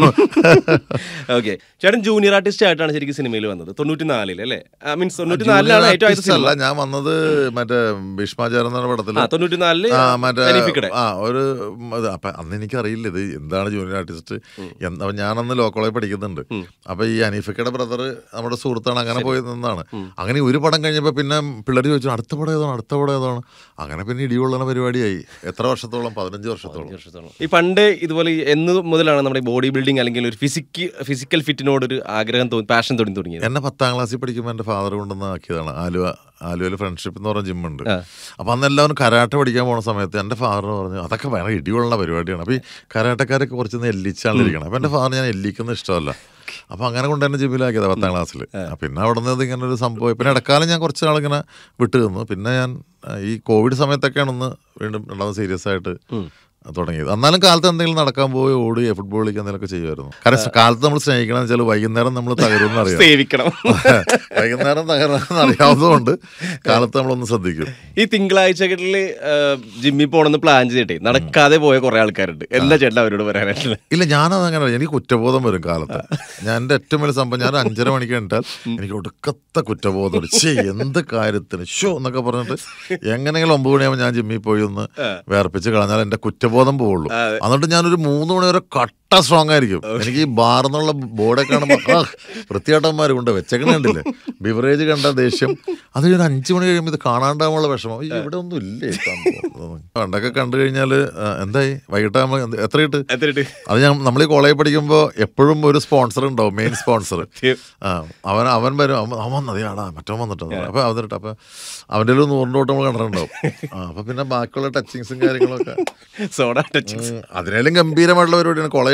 ഓക്കെ ചേട്ടൻ ജൂനിയർ ആർട്ടിസ്റ്റ് ആയിട്ടാണ് ശരിക്കും സിനിമയിൽ വന്നത് തൊണ്ണൂറ്റി നാലിൽ അല്ലേ മീൻസ് തൊണ്ണൂറ്റി നാലിലാണ് ഏറ്റവും ആദ്യത്തെ Artist സിനിമ അല്ല ഞാൻ വന്നത് മറ്റേ ഭീഷ്മാചാരം എന്ന പടത്തില് ആ തൊണ്ണൂറ്റി നാലില് ആ മറ്റേ അനീഫിക്കടെ. ആ ഒരു ഇത് അപ്പൊ അന്ന് എനിക്കറിയില്ല ഇത് എന്താണ് ജൂനിയർ ആർട്ടിസ്റ്റ് എന്താ ഞാനന്ന് ലോ കോളേജ് പഠിക്കുന്നുണ്ട് അപ്പൊ ഈ അനീഫിക്കയുടെ ബ്രദർ നമ്മുടെ സുഹൃത്താണ് അങ്ങനെ പോയി നിന്നാണ് അങ്ങനെ ഒരു പടം കഴിഞ്ഞപ്പോ പിന്നെ പിള്ളേർ ചോദിച്ചു അടുത്ത പടം ഏതാണ് അടുത്ത പടം ഏതാണ് അങ്ങനെ പിന്നെ ഇടികൊള്ളുന്ന പരിപാടിയായി എത്ര വർഷത്തോളം പതിനഞ്ച് വർഷത്തോളം വർഷത്തോളം. ഈ പണ്ട് ഇതുപോലെ ഈ എന്ന് മുതലാണ് നമ്മുടെ ബോഡി ബിൽഡിംഗ് അല്ലെങ്കിൽ ഒരു ഫിസിക്ക് ഫിസിക്കൽ ഫിറ്റിനോട് ഒരു ആഗ്രഹം തോന്നി പാഷൻ തോന്നി തുടങ്ങിയത് എന്നെ പത്താം ക്ലാസ്സിൽ പഠിക്കുമ്പോൾ എൻ്റെ ഫാദർ കൊണ്ടുവന്ന് ആക്കിയതാണ് ആലുവ ആലുവയിൽ ഫ്രണ്ട്ഷിപ്പ് എന്ന് പറഞ്ഞ ജിമ്മുണ്ട് ആ. അപ്പം അന്ന് എല്ലാവരും കരാട്ട പഠിക്കാൻ പോണ സമയത്ത് എൻ്റെ ഫാദർ പറഞ്ഞു അതൊക്കെ വേണം ഇടികൊള്ളുന്ന പരിപാടിയാണ് അപ്പോൾ ഈ കരാട്ടക്കാരൊക്കെ കുറച്ച് എല്ലിച്ചാണ് ഇരിക്കണം അപ്പം എൻ്റെ ഫാദർ ഞാൻ എല്ലിക്കുന്ന ഇഷ്ടമല്ല അപ്പം അങ്ങനെ കൊണ്ട് എന്നെ ജിമ്മിലാക്കിയത് പത്താം ക്ലാസ്സിൽ പിന്നെ അവിടെ നിന്ന് ഇങ്ങനെ ഒരു സംഭവം പിന്നെ ഇടക്കാലം ഞാൻ കുറച്ച് നാളിങ്ങനെ വിട്ടു നിന്നു പിന്നെ ഞാൻ ആ, ഈ കോവിഡ് സമയത്തൊക്കെയാണ് ഒന്ന് വീണ്ടും രണ്ടാമത് സീരിയസ് ആയിട്ട് തുടങ്ങിയത് എന്നാലും കാലത്ത് എന്തെങ്കിലും നടക്കാൻ പോയി ഓടുകയോ ഫുട്ബോൾ കളിക്കുക എന്തെങ്കിലുമൊക്കെ ചെയ്യുമായിരുന്നു കാരണം കാലത്ത് നമ്മൾ സ്നേഹിക്കണം വെച്ചാൽ വൈകുന്നേരം നമ്മൾ തകരുമെന്ന് അറിയാം സേവിക്കണം വൈകുന്നേരം തകരാന്ന് അറിയാവുന്നതുകൊണ്ട് കാലത്ത് നമ്മളൊന്ന് ശ്രദ്ധിക്കും ഈ തിങ്കളാഴ്ചകളിൽ ജിമ്മിൽ പോകണമെന്ന് പ്ലാൻ ചെയ്തിട്ടേ നടക്കാതെ പോയ കുറെ ആൾക്കാരുണ്ട് എന്താ ചേട്ടാ അവരോട് പറയാനായിട്ടുള്ളത് ഇല്ല ഞാനത് അങ്ങനെ എനിക്ക് കുറ്റബോധം വരും കാലത്ത് ഞാൻ എൻ്റെ ഏറ്റവും വലിയ സംഭവം ഞാൻ ഒരു അഞ്ചര മണിക്ക് കണ്ടാൽ എനിക്ക് ഒടുക്കത്തെ കുറ്റബോധം വരും. ശ്ശേ എന്ത് കാര്യത്തിന് ഷോ എന്നൊക്കെ പറഞ്ഞിട്ട് എങ്ങനെയെങ്കിലും ഒമ്പത് മണിയാകുമ്പോൾ ഞാൻ ജിമ്മിൽ പോയി ഒന്ന് വേർപ്പിച്ച് കളഞ്ഞാൽ എൻ്റെ കുറ്റബോധം പോവുള്ളൂ എന്നിട്ട് ഞാനൊരു മൂന്ന് മണി വരെ കട്ട സ്ട്രോങ് ആയിരിക്കും എനിക്ക് ഈ ബാർന്നുള്ള ബോർഡൊക്കെ കാണുമ്പോൾ ആ വൃത്തിയാട്ടന്മാർ കൊണ്ട് വെച്ചേക്കണ കണ്ടില്ലേ ബിവറേജ് കണ്ട ദേഷ്യം അത് കഴിഞ്ഞ് ഒരു അഞ്ച് മണി കഴിയുമ്പോൾ ഇത് കാണാണ്ടാവുള്ള വിഷമം ഈ ഇവിടെ ഒന്നും ഇല്ലേ ഈ സംഭവം പണ്ടൊക്കെ കണ്ടു കഴിഞ്ഞാൽ എന്തായി വൈകിട്ടാകുമ്പോൾ എന്ത്- എത്ര കിട്ട് എത്രയിട്ട് അത് ഞാൻ നമ്മൾ ഈ കോളേജ് പഠിക്കുമ്പോൾ എപ്പോഴും ഒരു സ്പോൺസർ ഉണ്ടാവും മെയിൻ സ്പോൺസർ ആ അവൻ അവൻ വരും അവൻ അവൻ വന്നത് ആടാ മറ്റോ വന്നിട്ടുണ്ട് അപ്പൊ അവൻ വന്നിട്ട് അപ്പൊ അവൻ്റെ ഒരു നൂറിൻ്റെ തൊട്ട് നമ്മൾ കണ്ടിട്ടുണ്ടാവും ആ അപ്പൊ പിന്നെ ബാക്കിയുള്ള ടച്ചിങ്സും കാര്യങ്ങളൊക്കെ സോഡ ടച്ച് ഉം, അതിനേലും ഗംഭീരമായിട്ടുള്ള പരിപാടിയാണ് കോളേജ്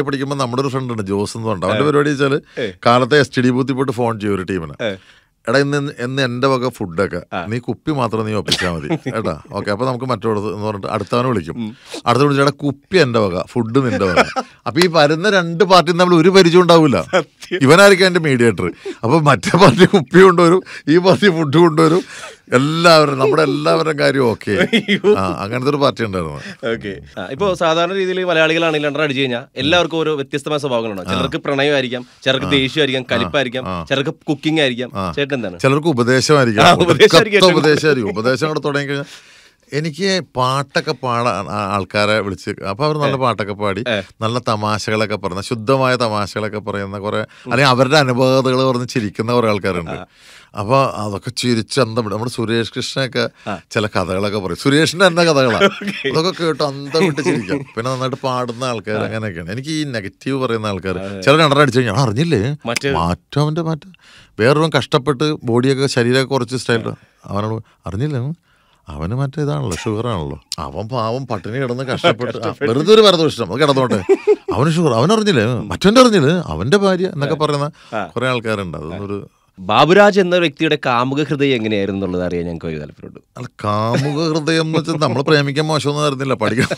പഠിക്കുമ്പോൾ നമ്മുടെ ഒരു ഫ്രണ്ട് ഉണ്ട് ജോസ് എന്ന് പറഞ്ഞിട്ട് അവന്റെ പരിപാടി വെച്ചാൽ കാലത്തെ എസ് ടി ഡി ബൂത്തിൽ പോയിട്ട് ഫോൺ ചെയ്യും ഒരു ടീമിന് എടാ ഇന്ന് എന്ന് എന്റെ വക ഫുഡൊക്കെ നീ കുപ്പി മാത്രം നീ ഒപ്പിച്ചാൽ മതി കേട്ടാ ഓക്കെ അപ്പൊ നമുക്ക് മറ്റോടത്ത് എന്ന് പറഞ്ഞിട്ട് അടുത്തവനെ വിളിക്കും അടുത്ത വിളിച്ചാൽ എടാ കുപ്പി എന്റെ വക ഫുഡ് നിന്റെ വക അപ്പൊ ഈ വരുന്ന രണ്ട് പാർട്ടിയും തമ്മിൽ ഒരു പരിചയം ഉണ്ടാവില്ല ഇവനായിരിക്കും എന്റെ മീഡിയേറ്റർ അപ്പൊ മറ്റേ പാർട്ടി കുപ്പി കൊണ്ടുവരും ഈ പാർട്ടി ഫുഡ് കൊണ്ടുവരും എല്ലാവരും നമ്മുടെ എല്ലാവരുടെയും കാര്യം ഓക്കെ ആ അങ്ങനത്തെ ഒരു പാർട്ടി ഉണ്ടായിരുന്നു ഓക്കെ ഇപ്പോ സാധാരണ രീതിയിൽ മലയാളികളാണെങ്കിൽ രണ്ടര അടിച്ചു കഴിഞ്ഞാൽ എല്ലാവർക്കും ഓരോ വ്യത്യസ്തമായ സ്വഭാവങ്ങളുണ്ടാവും ചിലർക്ക് പ്രണയമായിരിക്കാം ചിലർക്ക് ദേഷ്യമായിരിക്കാം കലിപ്പായിരിക്കാം ചിലർക്ക് കുക്കിംഗ് ആയിരിക്കാം ചേട്ടൻ എന്താണ് ചിലർക്ക് ഉപദേശമായിരിക്കും ആ, ഉപദേശമായിരിക്കും ഒടുക്കത്തെ ഉപദേശമായിരിക്കും ഉപദേശം കൂടെ തുടങ്ങി കഴിഞ്ഞാൽ എനിക്ക് പാട്ടൊക്കെ പാടാൻ ആ- ആൾക്കാരെ വിളിച്ച് അപ്പൊ അവർ നല്ല പാട്ടൊക്കെ പാടി നല്ല തമാശകളൊക്കെ പറയുന്ന ശുദ്ധമായ തമാശകളൊക്കെ പറയുന്ന കുറെ അല്ലെങ്കിൽ അവരുടെ അനുഭവതകൾ പറഞ്ഞ് ചിരിക്കുന്ന കുറെ ആൾക്കാരുണ്ട് അപ്പൊ അതൊക്കെ ചിരിച്ച് അന്തം വിടും നമ്മുടെ സുരേഷ് കൃഷ്ണയൊക്കെ ചില കഥകളൊക്കെ പറയും സുരേഷിന്റെ തന്നെ കഥകളാണ് അതൊക്കെ കേട്ട് അന്തം വിട്ട് ചിരിക്കാം പിന്നെ നന്നായിട്ട് പാടുന്ന ആൾക്കാർ അങ്ങനെയൊക്കെയാണ് എനിക്ക് ഈ നെഗറ്റീവ് പറയുന്ന ആൾക്കാർ ചില രണ്ടര അടിച്ചു കഴിഞ്ഞാൽ അറിഞ്ഞില്ലേ മറ്റേ മാറ്റം അവന്റെ മാറ്റം വേറൊരു കഷ്ടപ്പെട്ട് ബോഡിയൊക്കെ ശരീരമൊക്കെ കുറച്ച് സ്റ്റൈൽ അവനോട് അറിഞ്ഞില്ല അവന് മറ്റേ ഇതാണല്ലോ ഷുഗർ ആണല്ലോ അവൻ പാവം പട്ടിണി കിടന്ന് കഷ്ടപ്പെട്ട് ആ, വെറുതെ ഒരു പരദൂഷണം അത് കിടന്നോട്ടെ അവന് ഷുഗർ അവൻ അറിഞ്ഞില്ലേ മറ്റവന്റെ അറിഞ്ഞില്ലേ അവന്റെ ഭാര്യ എന്നൊക്കെ പറയുന്ന കുറെ ആൾക്കാരുണ്ട് അതൊന്നൊരു ബാബുരാജ് എന്ന വ്യക്തിയുടെ കാമുക ഹൃദയം എങ്ങനെയായിരുന്നു എന്നുള്ളത് അറിയാൻ ഞങ്ങൾക്ക് ഒരു താല്പര്യമുണ്ട് അല്ല കാമുക ഹൃദയം എന്ന് വെച്ചാൽ നമ്മൾ പ്രേമിക്കാൻ മോശമൊന്നും ആയിരുന്നില്ല പഠിക്കണം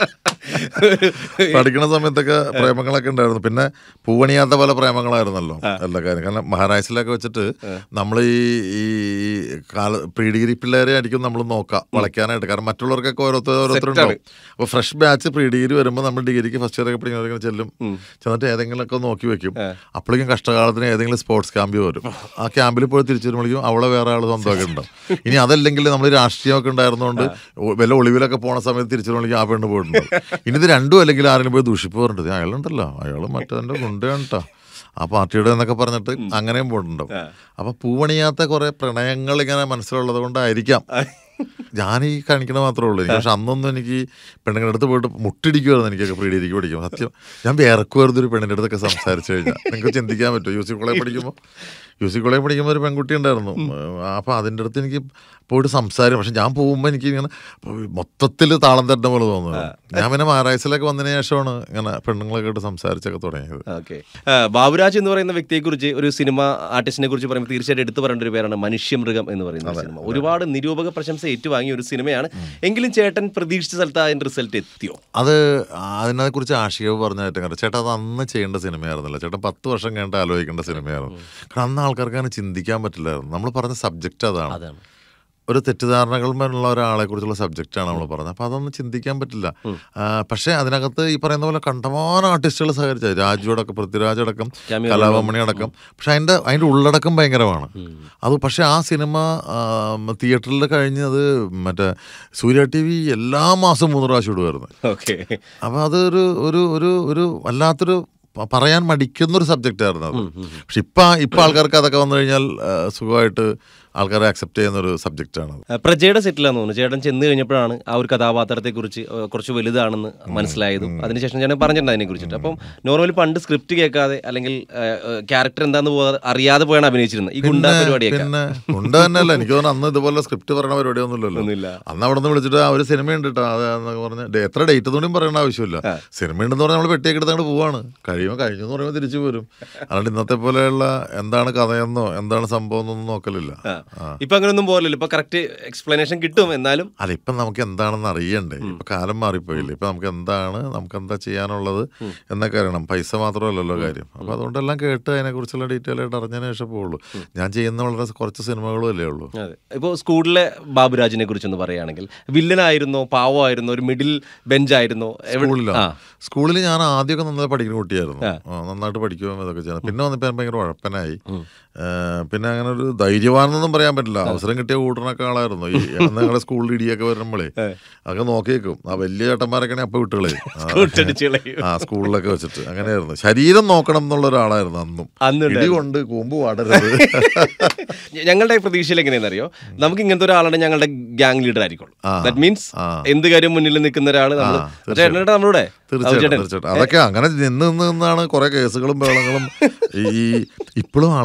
പഠിക്കണ സമയത്തൊക്കെ പ്രേമങ്ങളൊക്കെ ഉണ്ടായിരുന്നു പിന്നെ പൂവണിയാത്ത പല പ്രേമങ്ങളായിരുന്നല്ലോ എല്ലാ കാര്യം കാരണം മഹാരാഷ്ട്രയിലൊക്കെ വെച്ചിട്ട് നമ്മൾ ഈ ഈ കാല പ്രീ ഡിഗ്രി പിള്ളേരെ ആയിരിക്കും നമ്മൾ നോക്കാം വളയ്ക്കാനായിട്ട് കാരണം മറ്റുള്ളവർക്കൊക്കെ ഓരോരുത്തർ ഓരോരുത്തരുണ്ടാവും അപ്പോൾ ഫ്രഷ് ബാച്ച് പ്രീ ഡിഗ്രി വരുമ്പോൾ നമ്മൾ ഡിഗ്രിക്ക് ഫസ്റ്റ് ഇയർ ഒക്കെ പഠിക്കുന്നവരൊക്കെ ചെല്ലും ചെന്നിട്ട് ഏതെങ്കിലുമൊക്കെ നോക്കി വെക്കും അപ്പോഴേക്കും കഷ്ടകാലത്തിന് ഏതെങ്കിലും സ്പോർട്സ് ക്യാമ്പ് വരും ആ ക്യാമ്പിൽ പോയി തിരിച്ചു വരുമ്പോഴേക്കും അവളെ വേറെ ആൾ സ്വന്തമൊക്കെ ഉണ്ടാവും ഇനി അതല്ലെങ്കിൽ നമ്മൾ രാഷ്ട്രീയമൊക്കെ ഉണ്ടായിരുന്നതുകൊണ്ട് ഒ- വല്ല ഒളിവിലൊക്കെ പോണ സമയത്ത് തിരിച്ചു വരുമ്പോഴേക്കും ആ പെണ്ണ് പോയിട്ടുണ്ട് ഇനി ഇത് രണ്ടും അല്ലെങ്കിൽ ആരെങ്കിലും പോയി ദൂഷിപ്പ് പറഞ്ഞിട്ട് അയാളുണ്ടല്ലോ അയാൾ മറ്റവൻ്റെ കൊണ്ടുപോയാണ് കേട്ടോ ആ പാർട്ടിയുടെ എന്നൊക്കെ പറഞ്ഞിട്ട് അങ്ങനെയും പോയിട്ടുണ്ടാവും അപ്പൊ പൂവണിയാത്ത കുറെ പ്രണയങ്ങൾ ഇങ്ങനെ മനസ്സിലുള്ളത് കൊണ്ടായിരിക്കാം ഞാൻ ഈ കാണിക്കണ മാത്രമേ ഉള്ളൂ എനിക്ക് പക്ഷെ അന്നൊന്നും എനിക്ക് പെണ്ണുങ്ങളുടെ അടുത്ത് പോയിട്ട് മുട്ടിടിക്കുമായിരുന്നു എനിക്കൊക്കെ പ്രീഡിയിലേക്ക് പഠിക്കും സത്യം ഞാൻ വേറക്കുമായിരുന്നു ഒരു പെണ്ണിൻ്റെ അടുത്തൊക്കെ സംസാരിച്ചു കഴിഞ്ഞാൽ നിങ്ങൾക്ക് ചിന്തിക്കാൻ പറ്റുമോ യു സി കോളേജ് പഠിക്കുമ്പോൾ യു സി കോളേജ് പഠിക്കുമ്പോൾ ഒരു പെൺകുട്ടി ഉണ്ടായിരുന്നു അപ്പോൾ അതിൻ്റെ അടുത്ത് എനിക്ക് പോയിട്ട് സംസാരം പക്ഷെ ഞാൻ പോകുമ്പോൾ എനിക്ക് ഇങ്ങനെ മൊത്തത്തിൽ താളം തട്ടുന്ന പോലെ തോന്നുന്നു ഞാൻ പിന്നെ മഹാരാഷ്ട്രയിലൊക്കെ വന്നതിന് ശേഷമാണ് ഇങ്ങനെ പെണ്ണുങ്ങളൊക്കെ ആയിട്ട് സംസാരിച്ചൊക്കെ തുടങ്ങിയത് ഓക്കെ ബാബുരാജ് എന്ന് പറയുന്ന വ്യക്തിയെ കുറിച്ച് ഒരു സിനിമ ആർട്ടിസ്റ്റിനെ കുറിച്ച് പറയുമ്പോൾ തീർച്ചയായിട്ടും എടുത്തു പറയേണ്ട ഒരു പേരാണ് മനുഷ്യമൃഗം എന്ന് പറയുന്ന സിനിമ ഒരുപാട് നിരൂപക പ്രശംസ ഏറ്റുവാങ്ങിയ ഒരു സിനിമയാണ് എങ്കിലും ചേട്ടൻ പ്രതീക്ഷിച്ച സ്ഥലത്ത് അതിന്റെ റിസൾട്ട് എത്തിയോ അത് അതിനെ കുറിച്ച് ആഷികവ് പറഞ്ഞായിട്ട് കാരണം ചേട്ടാ അത് അന്ന് ചെയ്യേണ്ട സിനിമയായിരുന്നില്ല ചേട്ടൻ പത്ത് വർഷം കഴിഞ്ഞിട്ട് ആലോചിക്കേണ്ട സിനിമയായിരുന്നു കാരണം അന്ന് ആൾക്കാർക്ക് അങ്ങനെ ചിന്തിക്കാൻ പറ്റില്ലായിരുന്നു നമ്മൾ പറഞ്ഞ സബ്ജക്റ്റ് അതാണ് അതാണ് ഒരു തെറ്റിദ്ധാരണകളുള്ള ഒരാളെ കുറിച്ചുള്ള സബ്ജക്റ്റാണ് നമ്മൾ പറഞ്ഞത് അപ്പോൾ അതൊന്നും ചിന്തിക്കാൻ പറ്റില്ല ആ, പക്ഷേ അതിനകത്ത് ഈ പറയുന്ന പോലെ കണ്ടമാനം ആർട്ടിസ്റ്റുകൾ സഹകരിച്ച രാജുവടക്കം പൃഥ്വിരാജ് അടക്കം ജാമ്യ കലാഭമണി അടക്കം പക്ഷെ അതിൻ്റെ അതിൻ്റെ ഉള്ളടക്കം ഭയങ്കരമാണ് അത് പക്ഷേ ആ സിനിമ തിയേറ്ററിൽ കഴിഞ്ഞത് മറ്റേ സൂര്യ ടി വി എല്ലാ മാസവും മൂന്ന് പ്രാവശ്യം ഇടുമായിരുന്നു ഓക്കെ അപ്പോൾ അതൊരു ഒരു ഒരു ഒരു വല്ലാത്തൊരു പ- പറയാൻ മടിക്കുന്ന ഒരു സബ്ജക്റ്റ് ആയിരുന്നു അത് പക്ഷെ ഇപ്പൊ ഇപ്പൊ ആൾക്കാർക്ക് അതൊക്കെ വന്നു കഴിഞ്ഞാൽ ആ, സുഖമായിട്ട് ആൾക്കാരെ അക്സെപ്റ്റ് ചെയ്യുന്ന ഒരു സബ്ജക്റ്റാണ് അത് പ്രജയുടെ സെറ്റിലാന്ന് തോന്നുന്നു ചേട്ടൻ ചെന്ന് കഴിഞ്ഞപ്പോഴാണ് ആ ഒരു കഥാപാത്രത്തെ കുറിച്ച് കുറച്ച് വലുതാണെന്ന് മനസ്സിലായതും അതിനുശേഷം ഞാൻ പറഞ്ഞിട്ടുണ്ട് അതിനെ കുറിച്ചിട്ട് അപ്പം നോർമലി പണ്ട് സ്ക്രിപ്റ്റ് കേൾക്കാതെ അല്ലെങ്കിൽ ക്യാരക്ടർ എന്താന്ന് പോകാതെ അറിയാതെ പോയാണ് അഭിനയിച്ചിരുന്നത് ഈ ഗുണ്ട പരിപാടിയൊക്കെ പിന്നെ ഉണ്ട് തന്നെയല്ല എനിക്ക് തോന്നുന്നു അന്ന് ഇതുപോലെ സ്ക്രിപ്റ്റ് പറയണ പരിപാടിയൊന്നുമില്ലല്ലോ ഒന്നുമില്ല അന്ന് അവിടെ നിന്ന് വിളിച്ചിട്ട് ആ ഒരു സിനിമ ഉണ്ട് കേട്ടോ അത് എന്നൊക്കെ പറഞ്ഞ് ഡേ- എത്ര ഡേറ്റ് തോണിയും പറയേണ്ട ആവശ്യമില്ല സിനിമ ഉണ്ടെന്ന് പറഞ്ഞാൽ നമ്മൾ പെട്ടിയൊക്കെ എടുത്ത് അങ്ങോട്ട് പോവാണ് കഴിയുമ്പോൾ കഴിഞ്ഞു എന്ന് പറയുമ്പോൾ തിരിച്ചു പോരും അല്ലാണ്ട് ഇന്നത്തെ പോലെയുള്ള എന്താണ് കഥയെന്നോ എന്താണ് സംഭവം എന്നൊന്നും നോക്കലില്ല ആ. ഇപ്പൊ അങ്ങനെയൊന്നും പോലല്ലോ ഇപ്പൊ കറക്റ്റ് എക്സ്പ്ലനേഷൻ കിട്ടും എന്നാലും അല്ല ഇപ്പം നമുക്ക് എന്താണെന്ന് അറിയണ്ടേ ഇപ്പൊ കാലം മാറിപ്പോയില്ലേ ഇപ്പൊ നമുക്ക് എന്താണ് നമുക്ക് എന്താ ചെയ്യാനുള്ളത് എന്നൊക്കെ അറിയണം പൈസ മാത്രമല്ലല്ലോ കാര്യം അപ്പൊ അതുകൊണ്ടെല്ലാം കേട്ട് അതിനെ കുറിച്ചുള്ള ഡീറ്റെയിൽ ആയിട്ട് അറിഞ്ഞതിന് ശേഷം പോവുള്ളൂ ഞാൻ ചെയ്യുന്ന വളരെ കുറച്ച് സിനിമകളും അല്ലേ ഉള്ളൂ അതെ ഇപ്പോൾ സ്കൂളിലെ ബാബുരാജിനെ കുറിച്ചൊന്ന് പറയുകയാണെങ്കിൽ വില്ലനായിരുന്നോ പാവമായിരുന്നോ ഒരു മിഡിൽ ബെഞ്ച് ആയിരുന്നോ എവിടെ- സ്കൂളിലോ ആ സ്കൂളിൽ ഞാൻ ആദ്യമൊക്കെ നന്നായി പഠിക്കുന്ന കുട്ടിയായിരുന്നു ആ, നന്നായിട്ട് പഠിക്കുകയും ഇതൊക്കെ ചെയ്യുന്നത് പിന്നെ വന്നപ്പോൾ ഞാൻ ഭയങ്കര ഉഴപ്പനായി ഏ, പിന്നെ അങ്ങനെ ഒരു ധൈര്യവാനെന്നൊന്നും പറയാൻ പറ്റില്ല അവസരം കിട്ടിയ കൂട്ടണൊക്കെ ആളായിരുന്നു ഈ നിങ്ങളുടെ സ്കൂളിൽ ഇടിയൊക്കെ വരുമ്പോഴേ അതൊക്കെ നോക്കിയേക്കും ആ വലിയ ചേട്ടന്മാരൊക്കെ അപ്പൊ വിട്ടുകളെ കൂട്ടടിച്ച് കളയും. ആ സ്കൂളിലൊക്കെ വെച്ചിട്ട് അങ്ങനെയായിരുന്നു ശരീരം നോക്കണം എന്നുള്ള ഒരാളായിരുന്നു അന്നും അന്ന് ഇടി കൊണ്ട് കൂമ്പ് പാടരുത് ഞങ്ങളുടെ പ്രതീക്ഷയിൽ എങ്ങനെയാണെന്ന് അറിയോ നമുക്ക് ഇങ്ങനത്തെ ഒരാളാണ് ഞങ്ങളുടെ ഗ്യാങ് ലീഡർ ആയിരിക്കും ആ. ദാറ്റ് മീൻസ് ആ. എന്ത് കാര്യം മുന്നിൽ നിൽക്കുന്ന ഒരാൾ നമ്മൾ തീർച്ചയായും. ചേട്ടനേട്ടാ നമ്മളുടെ തീർച്ചയായിട്ടും തീർച്ചയായിട്ടും അതൊക്കെ അങ്ങനെ നിന്ന് നിന്ന് നിന്നാണ് കുറെ കേസുകളും ബഹളങ്ങളും ഈ ഇപ്പോഴും ആൾക്കാരുടെയൊക്കെ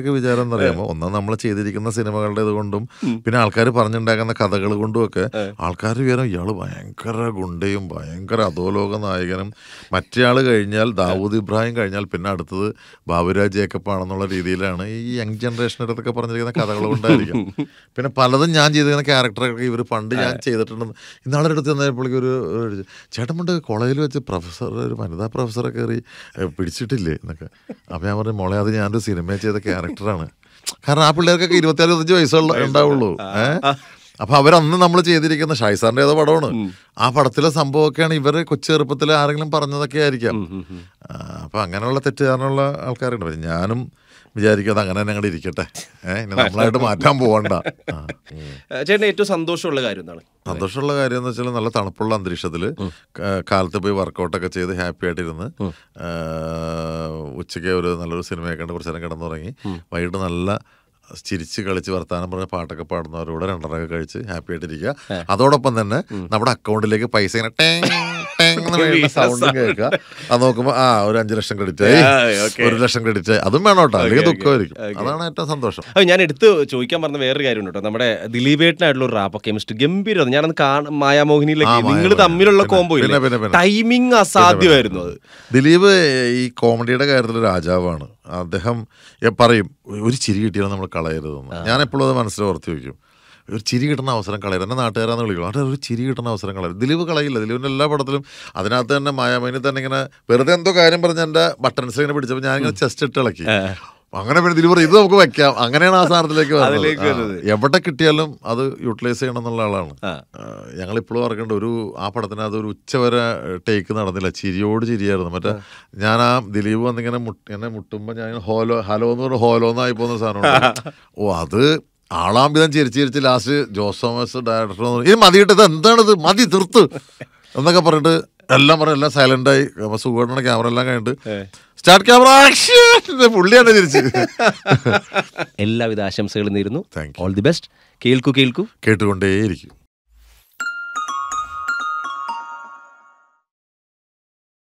ആൾക്കാരുടെയൊക്കെ വിചാരം എന്നറിയാമോ ഒന്നാം നമ്മൾ ചെയ്തിരിക്കുന്ന സിനിമകളുടെ കൊണ്ടും പിന്നെ ആൾക്കാർ പറഞ്ഞുണ്ടാക്കുന്ന കഥകൾ കൊണ്ടും ഒക്കെ ആൾക്കാർ വിചാരം ഇയാള് ഭയങ്കര ഗുണ്ടയും ഭയങ്കര അധോലോക നായകനും മറ്റേ ആള് കഴിഞ്ഞാൽ ദാവൂദ് ഇബ്രാഹിം കഴിഞ്ഞാൽ പിന്നെ അടുത്തത് ബാബുരാജ് ജേക്കബ് ആണെന്നുള്ള രീതിയിലാണ് ഈ യങ് ജനറേഷൻ്റെ അടുത്തൊക്കെ പറഞ്ഞിരിക്കുന്ന കഥകൾ കൊണ്ടായിരിക്കും പിന്നെ പലതും ഞാൻ ചെയ്തിരിക്കുന്ന ക്യാരക്ടറൊക്കെ ഇവർ പണ്ട് ഞാൻ ചെയ്തിട്ടുണ്ടെന്ന് ഇന്നാളെ അടുത്ത് ചെന്നപ്പോഴേക്കും ഒരു ഒരു ചേട്ടൻ പണ്ട് കോളേജിൽ വെച്ച് പ്രൊഫസർ ഒരു വനിതാ പ്രൊഫസറെ കയറി ഏ, പിടിച്ചിട്ടില്ലേ എന്നൊക്കെ അപ്പം ഞാൻ പറഞ്ഞു മോളെ അത് ഞാനൊരു സിനിമയിൽ ചെയ്ത ക്യാരക്ടറാണ് കാരണം ആ പിള്ളേർക്കൊക്കെ ഇരുപത്തിയാറ് ഇരുപത്തഞ്ച് വയസ്സുള്ള ഉണ്ടാവുള്ളൂ ഏഹ് അപ്പൊ അവരന്ന് നമ്മൾ ചെയ്തിരിക്കുന്ന ഷായ്സാറിന്റെ ഏതോ പടമാണ് ആ പടത്തിലെ സംഭവമൊക്കെയാണ് ഇവര് കൊച്ചു ചെറുപ്പത്തിൽ ആരെങ്കിലും പറഞ്ഞതൊക്കെ ആയിരിക്കാം ആ, അപ്പൊ അങ്ങനെയുള്ള തെറ്റുകാരനുള്ള ആൾക്കാരുണ്ട് പിന്നെ ഞാനും വിചാരിക്കും അത് അങ്ങനെ തന്നെ അങ്ങോട്ട് ഇരിക്കട്ടെ ഏഹ് ഇനി നമ്മളായിട്ട് മാറ്റാൻ പോകണ്ട ആ. ഉം. ഏഹ് ചേട്ടന് ഏറ്റവും സന്തോഷമുള്ള കാര്യം എന്താണ് സന്തോഷമുള്ള കാര്യം എന്ന് വെച്ചാൽ നല്ല തണുപ്പുള്ള അന്തരീക്ഷത്തിൽ കാലത്ത് പോയി വർക്കൗട്ടൊക്കെ ചെയ്ത് ഹാപ്പി ആയിട്ടിരുന്ന് ആ, ഉച്ചയ്ക്ക് ഒരു നല്ലൊരു സിനിമയൊക്കെ കണ്ട് കുറച്ച് നേരം കിടന്നുറങ്ങി വൈകിട്ട് നല്ല ചിരിച്ച് കളിച്ച് വർത്താനം പറഞ്ഞ പാട്ടൊക്കെ പാടുന്നവരോട് രണ്ടരൊക്കെ കഴിച്ച് ഹാപ്പി ആയിട്ടിരിക്കുക അതോടൊപ്പം തന്നെ നമ്മുടെ അക്കൗണ്ടിലേക്ക് പൈസ ഇങ്ങനെ ടേങ് ടേങ് എന്ന് വീഴുന്ന സൗണ്ടും കേൾക്കുക അത് നോക്കുമ്പോൾ ആ ഒരു അഞ്ച് ലക്ഷം ക്രെഡിറ്റ് ആയി ആ, okay. ഒരു ലക്ഷം ക്രെഡിറ്റ് ആയി അതും വേണം കേട്ടോ അല്ലെങ്കിൽ Okay, okay. ദുഃഖമായിരിക്കും Okay. അതാണ് ഏറ്റവും സന്തോഷം അത് ഞാൻ എടുത്ത് ചോദിക്കാൻ പറഞ്ഞ വേറൊരു കാര്യം കേട്ടോ നമ്മുടെ ദിലീപേട്ടനായിട്ടുള്ള ഒരു റാപ്പ് കെമിസ്ട്രി ഗംഭീരം ഞാനത് കാണ മായാമോഹിനിയിലൊക്കെ ആ, നിങ്ങൾ മായാമോഹിനി. തമ്മിലുള്ള പിന്നെ, കോംബോ പിന്നെ, പിന്നെ, പിന്നെ. ടൈമിംഗ് അസാധ്യമായിരുന്നു അത് ദിലീപ് ഈ കോമഡിയുടെ കാര്യത്തിൽ രാജാവാണ് അദ്ദേഹം എ- പറയും ഒരു ചിരി കിട്ടിയാൽ നമ്മൾ കളയരുതെന്ന് ഞാൻ എപ്പോഴും അത് മനസ്സിൽ ഓർത്തി വയ്ക്കും ഒരു ചിരി കിട്ടുന്ന അവസരം കളയരുത് എന്നെ നാട്ടുകാരാന്ന് വിളിക്കും അവിടെ ഒരു ചിരി കിട്ടുന്ന അവസരം കളയരുത് ദിലീപ് കളയില്ല ദിലീപിൻ്റെ എല്ലാ പടത്തിലും അതിനകത്ത് തന്നെ മായാമൈനി തന്നെ ഇങ്ങനെ വെറുതെ എന്തോ കാര്യം പറഞ്ഞ് എൻ്റെ ബട്ടൺസ് ഇങ്ങനെ പിടിച്ചപ്പോൾ ഞാനിങ്ങനെ ചെസ്റ്റ് ഇട്ട് ഇളക്കി അങ്ങനെ പിന്നെ ദിലീപ് പറയും, ഇത് നമുക്ക് വെക്കാം അങ്ങനെയാണ് ആ സാധനത്തിലേക്ക് അതിലേക്ക് വരുന്നത് വരുന്നത്. ആ, എവിടെ കിട്ടിയാലും അത് യൂട്ടിലൈസ് ചെയ്യണം എന്നുള്ള ആളാണ് ആ. ഞങ്ങൾ ഇപ്പോഴും ഓർക്കേണ്ട ഒരു ആ പടത്തിനകത്ത് ഒരു ഉച്ചവരെ ടേക്ക് നടന്നില്ല ചിരിയോട് ചിരിയായിരുന്നു മറ്റേ ഞാൻ ആ ദിലീപ് വന്നിങ്ങനെ മുട്ട് എന്നെ മുട്ടുമ്പോൾ ഞാൻ ഹോലോ ഹലോ എന്ന് പറഞ്ഞ ഹോലോ എന്നായി പോകുന്ന സാധനം ഓ അത് ആളാമ്പിതം ചിരിച്ച് ചിരിച്ച് ലാസ്റ്റ് ജോസ് തോമസ് ഡയറക്ടർ ഇത് മതി കിട്ടത് എന്താണിത് മതി തീർത്ത് എന്നൊക്കെ പറഞ്ഞിട്ട് എല്ലാം പറഞ്ഞു എല്ലാം സൈലന്റ് ആയി സുഖമായിട്ടുള്ള ക്യാമറ എല്ലാം കഴിഞ്ഞിട്ട് സ്റ്റാർട്ട് ക്യാമറ ആക്ഷൻ പുള്ളിയാണ് തിരിച്ച് എല്ലാവിധ ആശംസകളും നേരുന്നു Thank you. All the best കേൾക്കൂ കേൾക്കൂ കേട്ടുകൊണ്ടേയിരിക്കും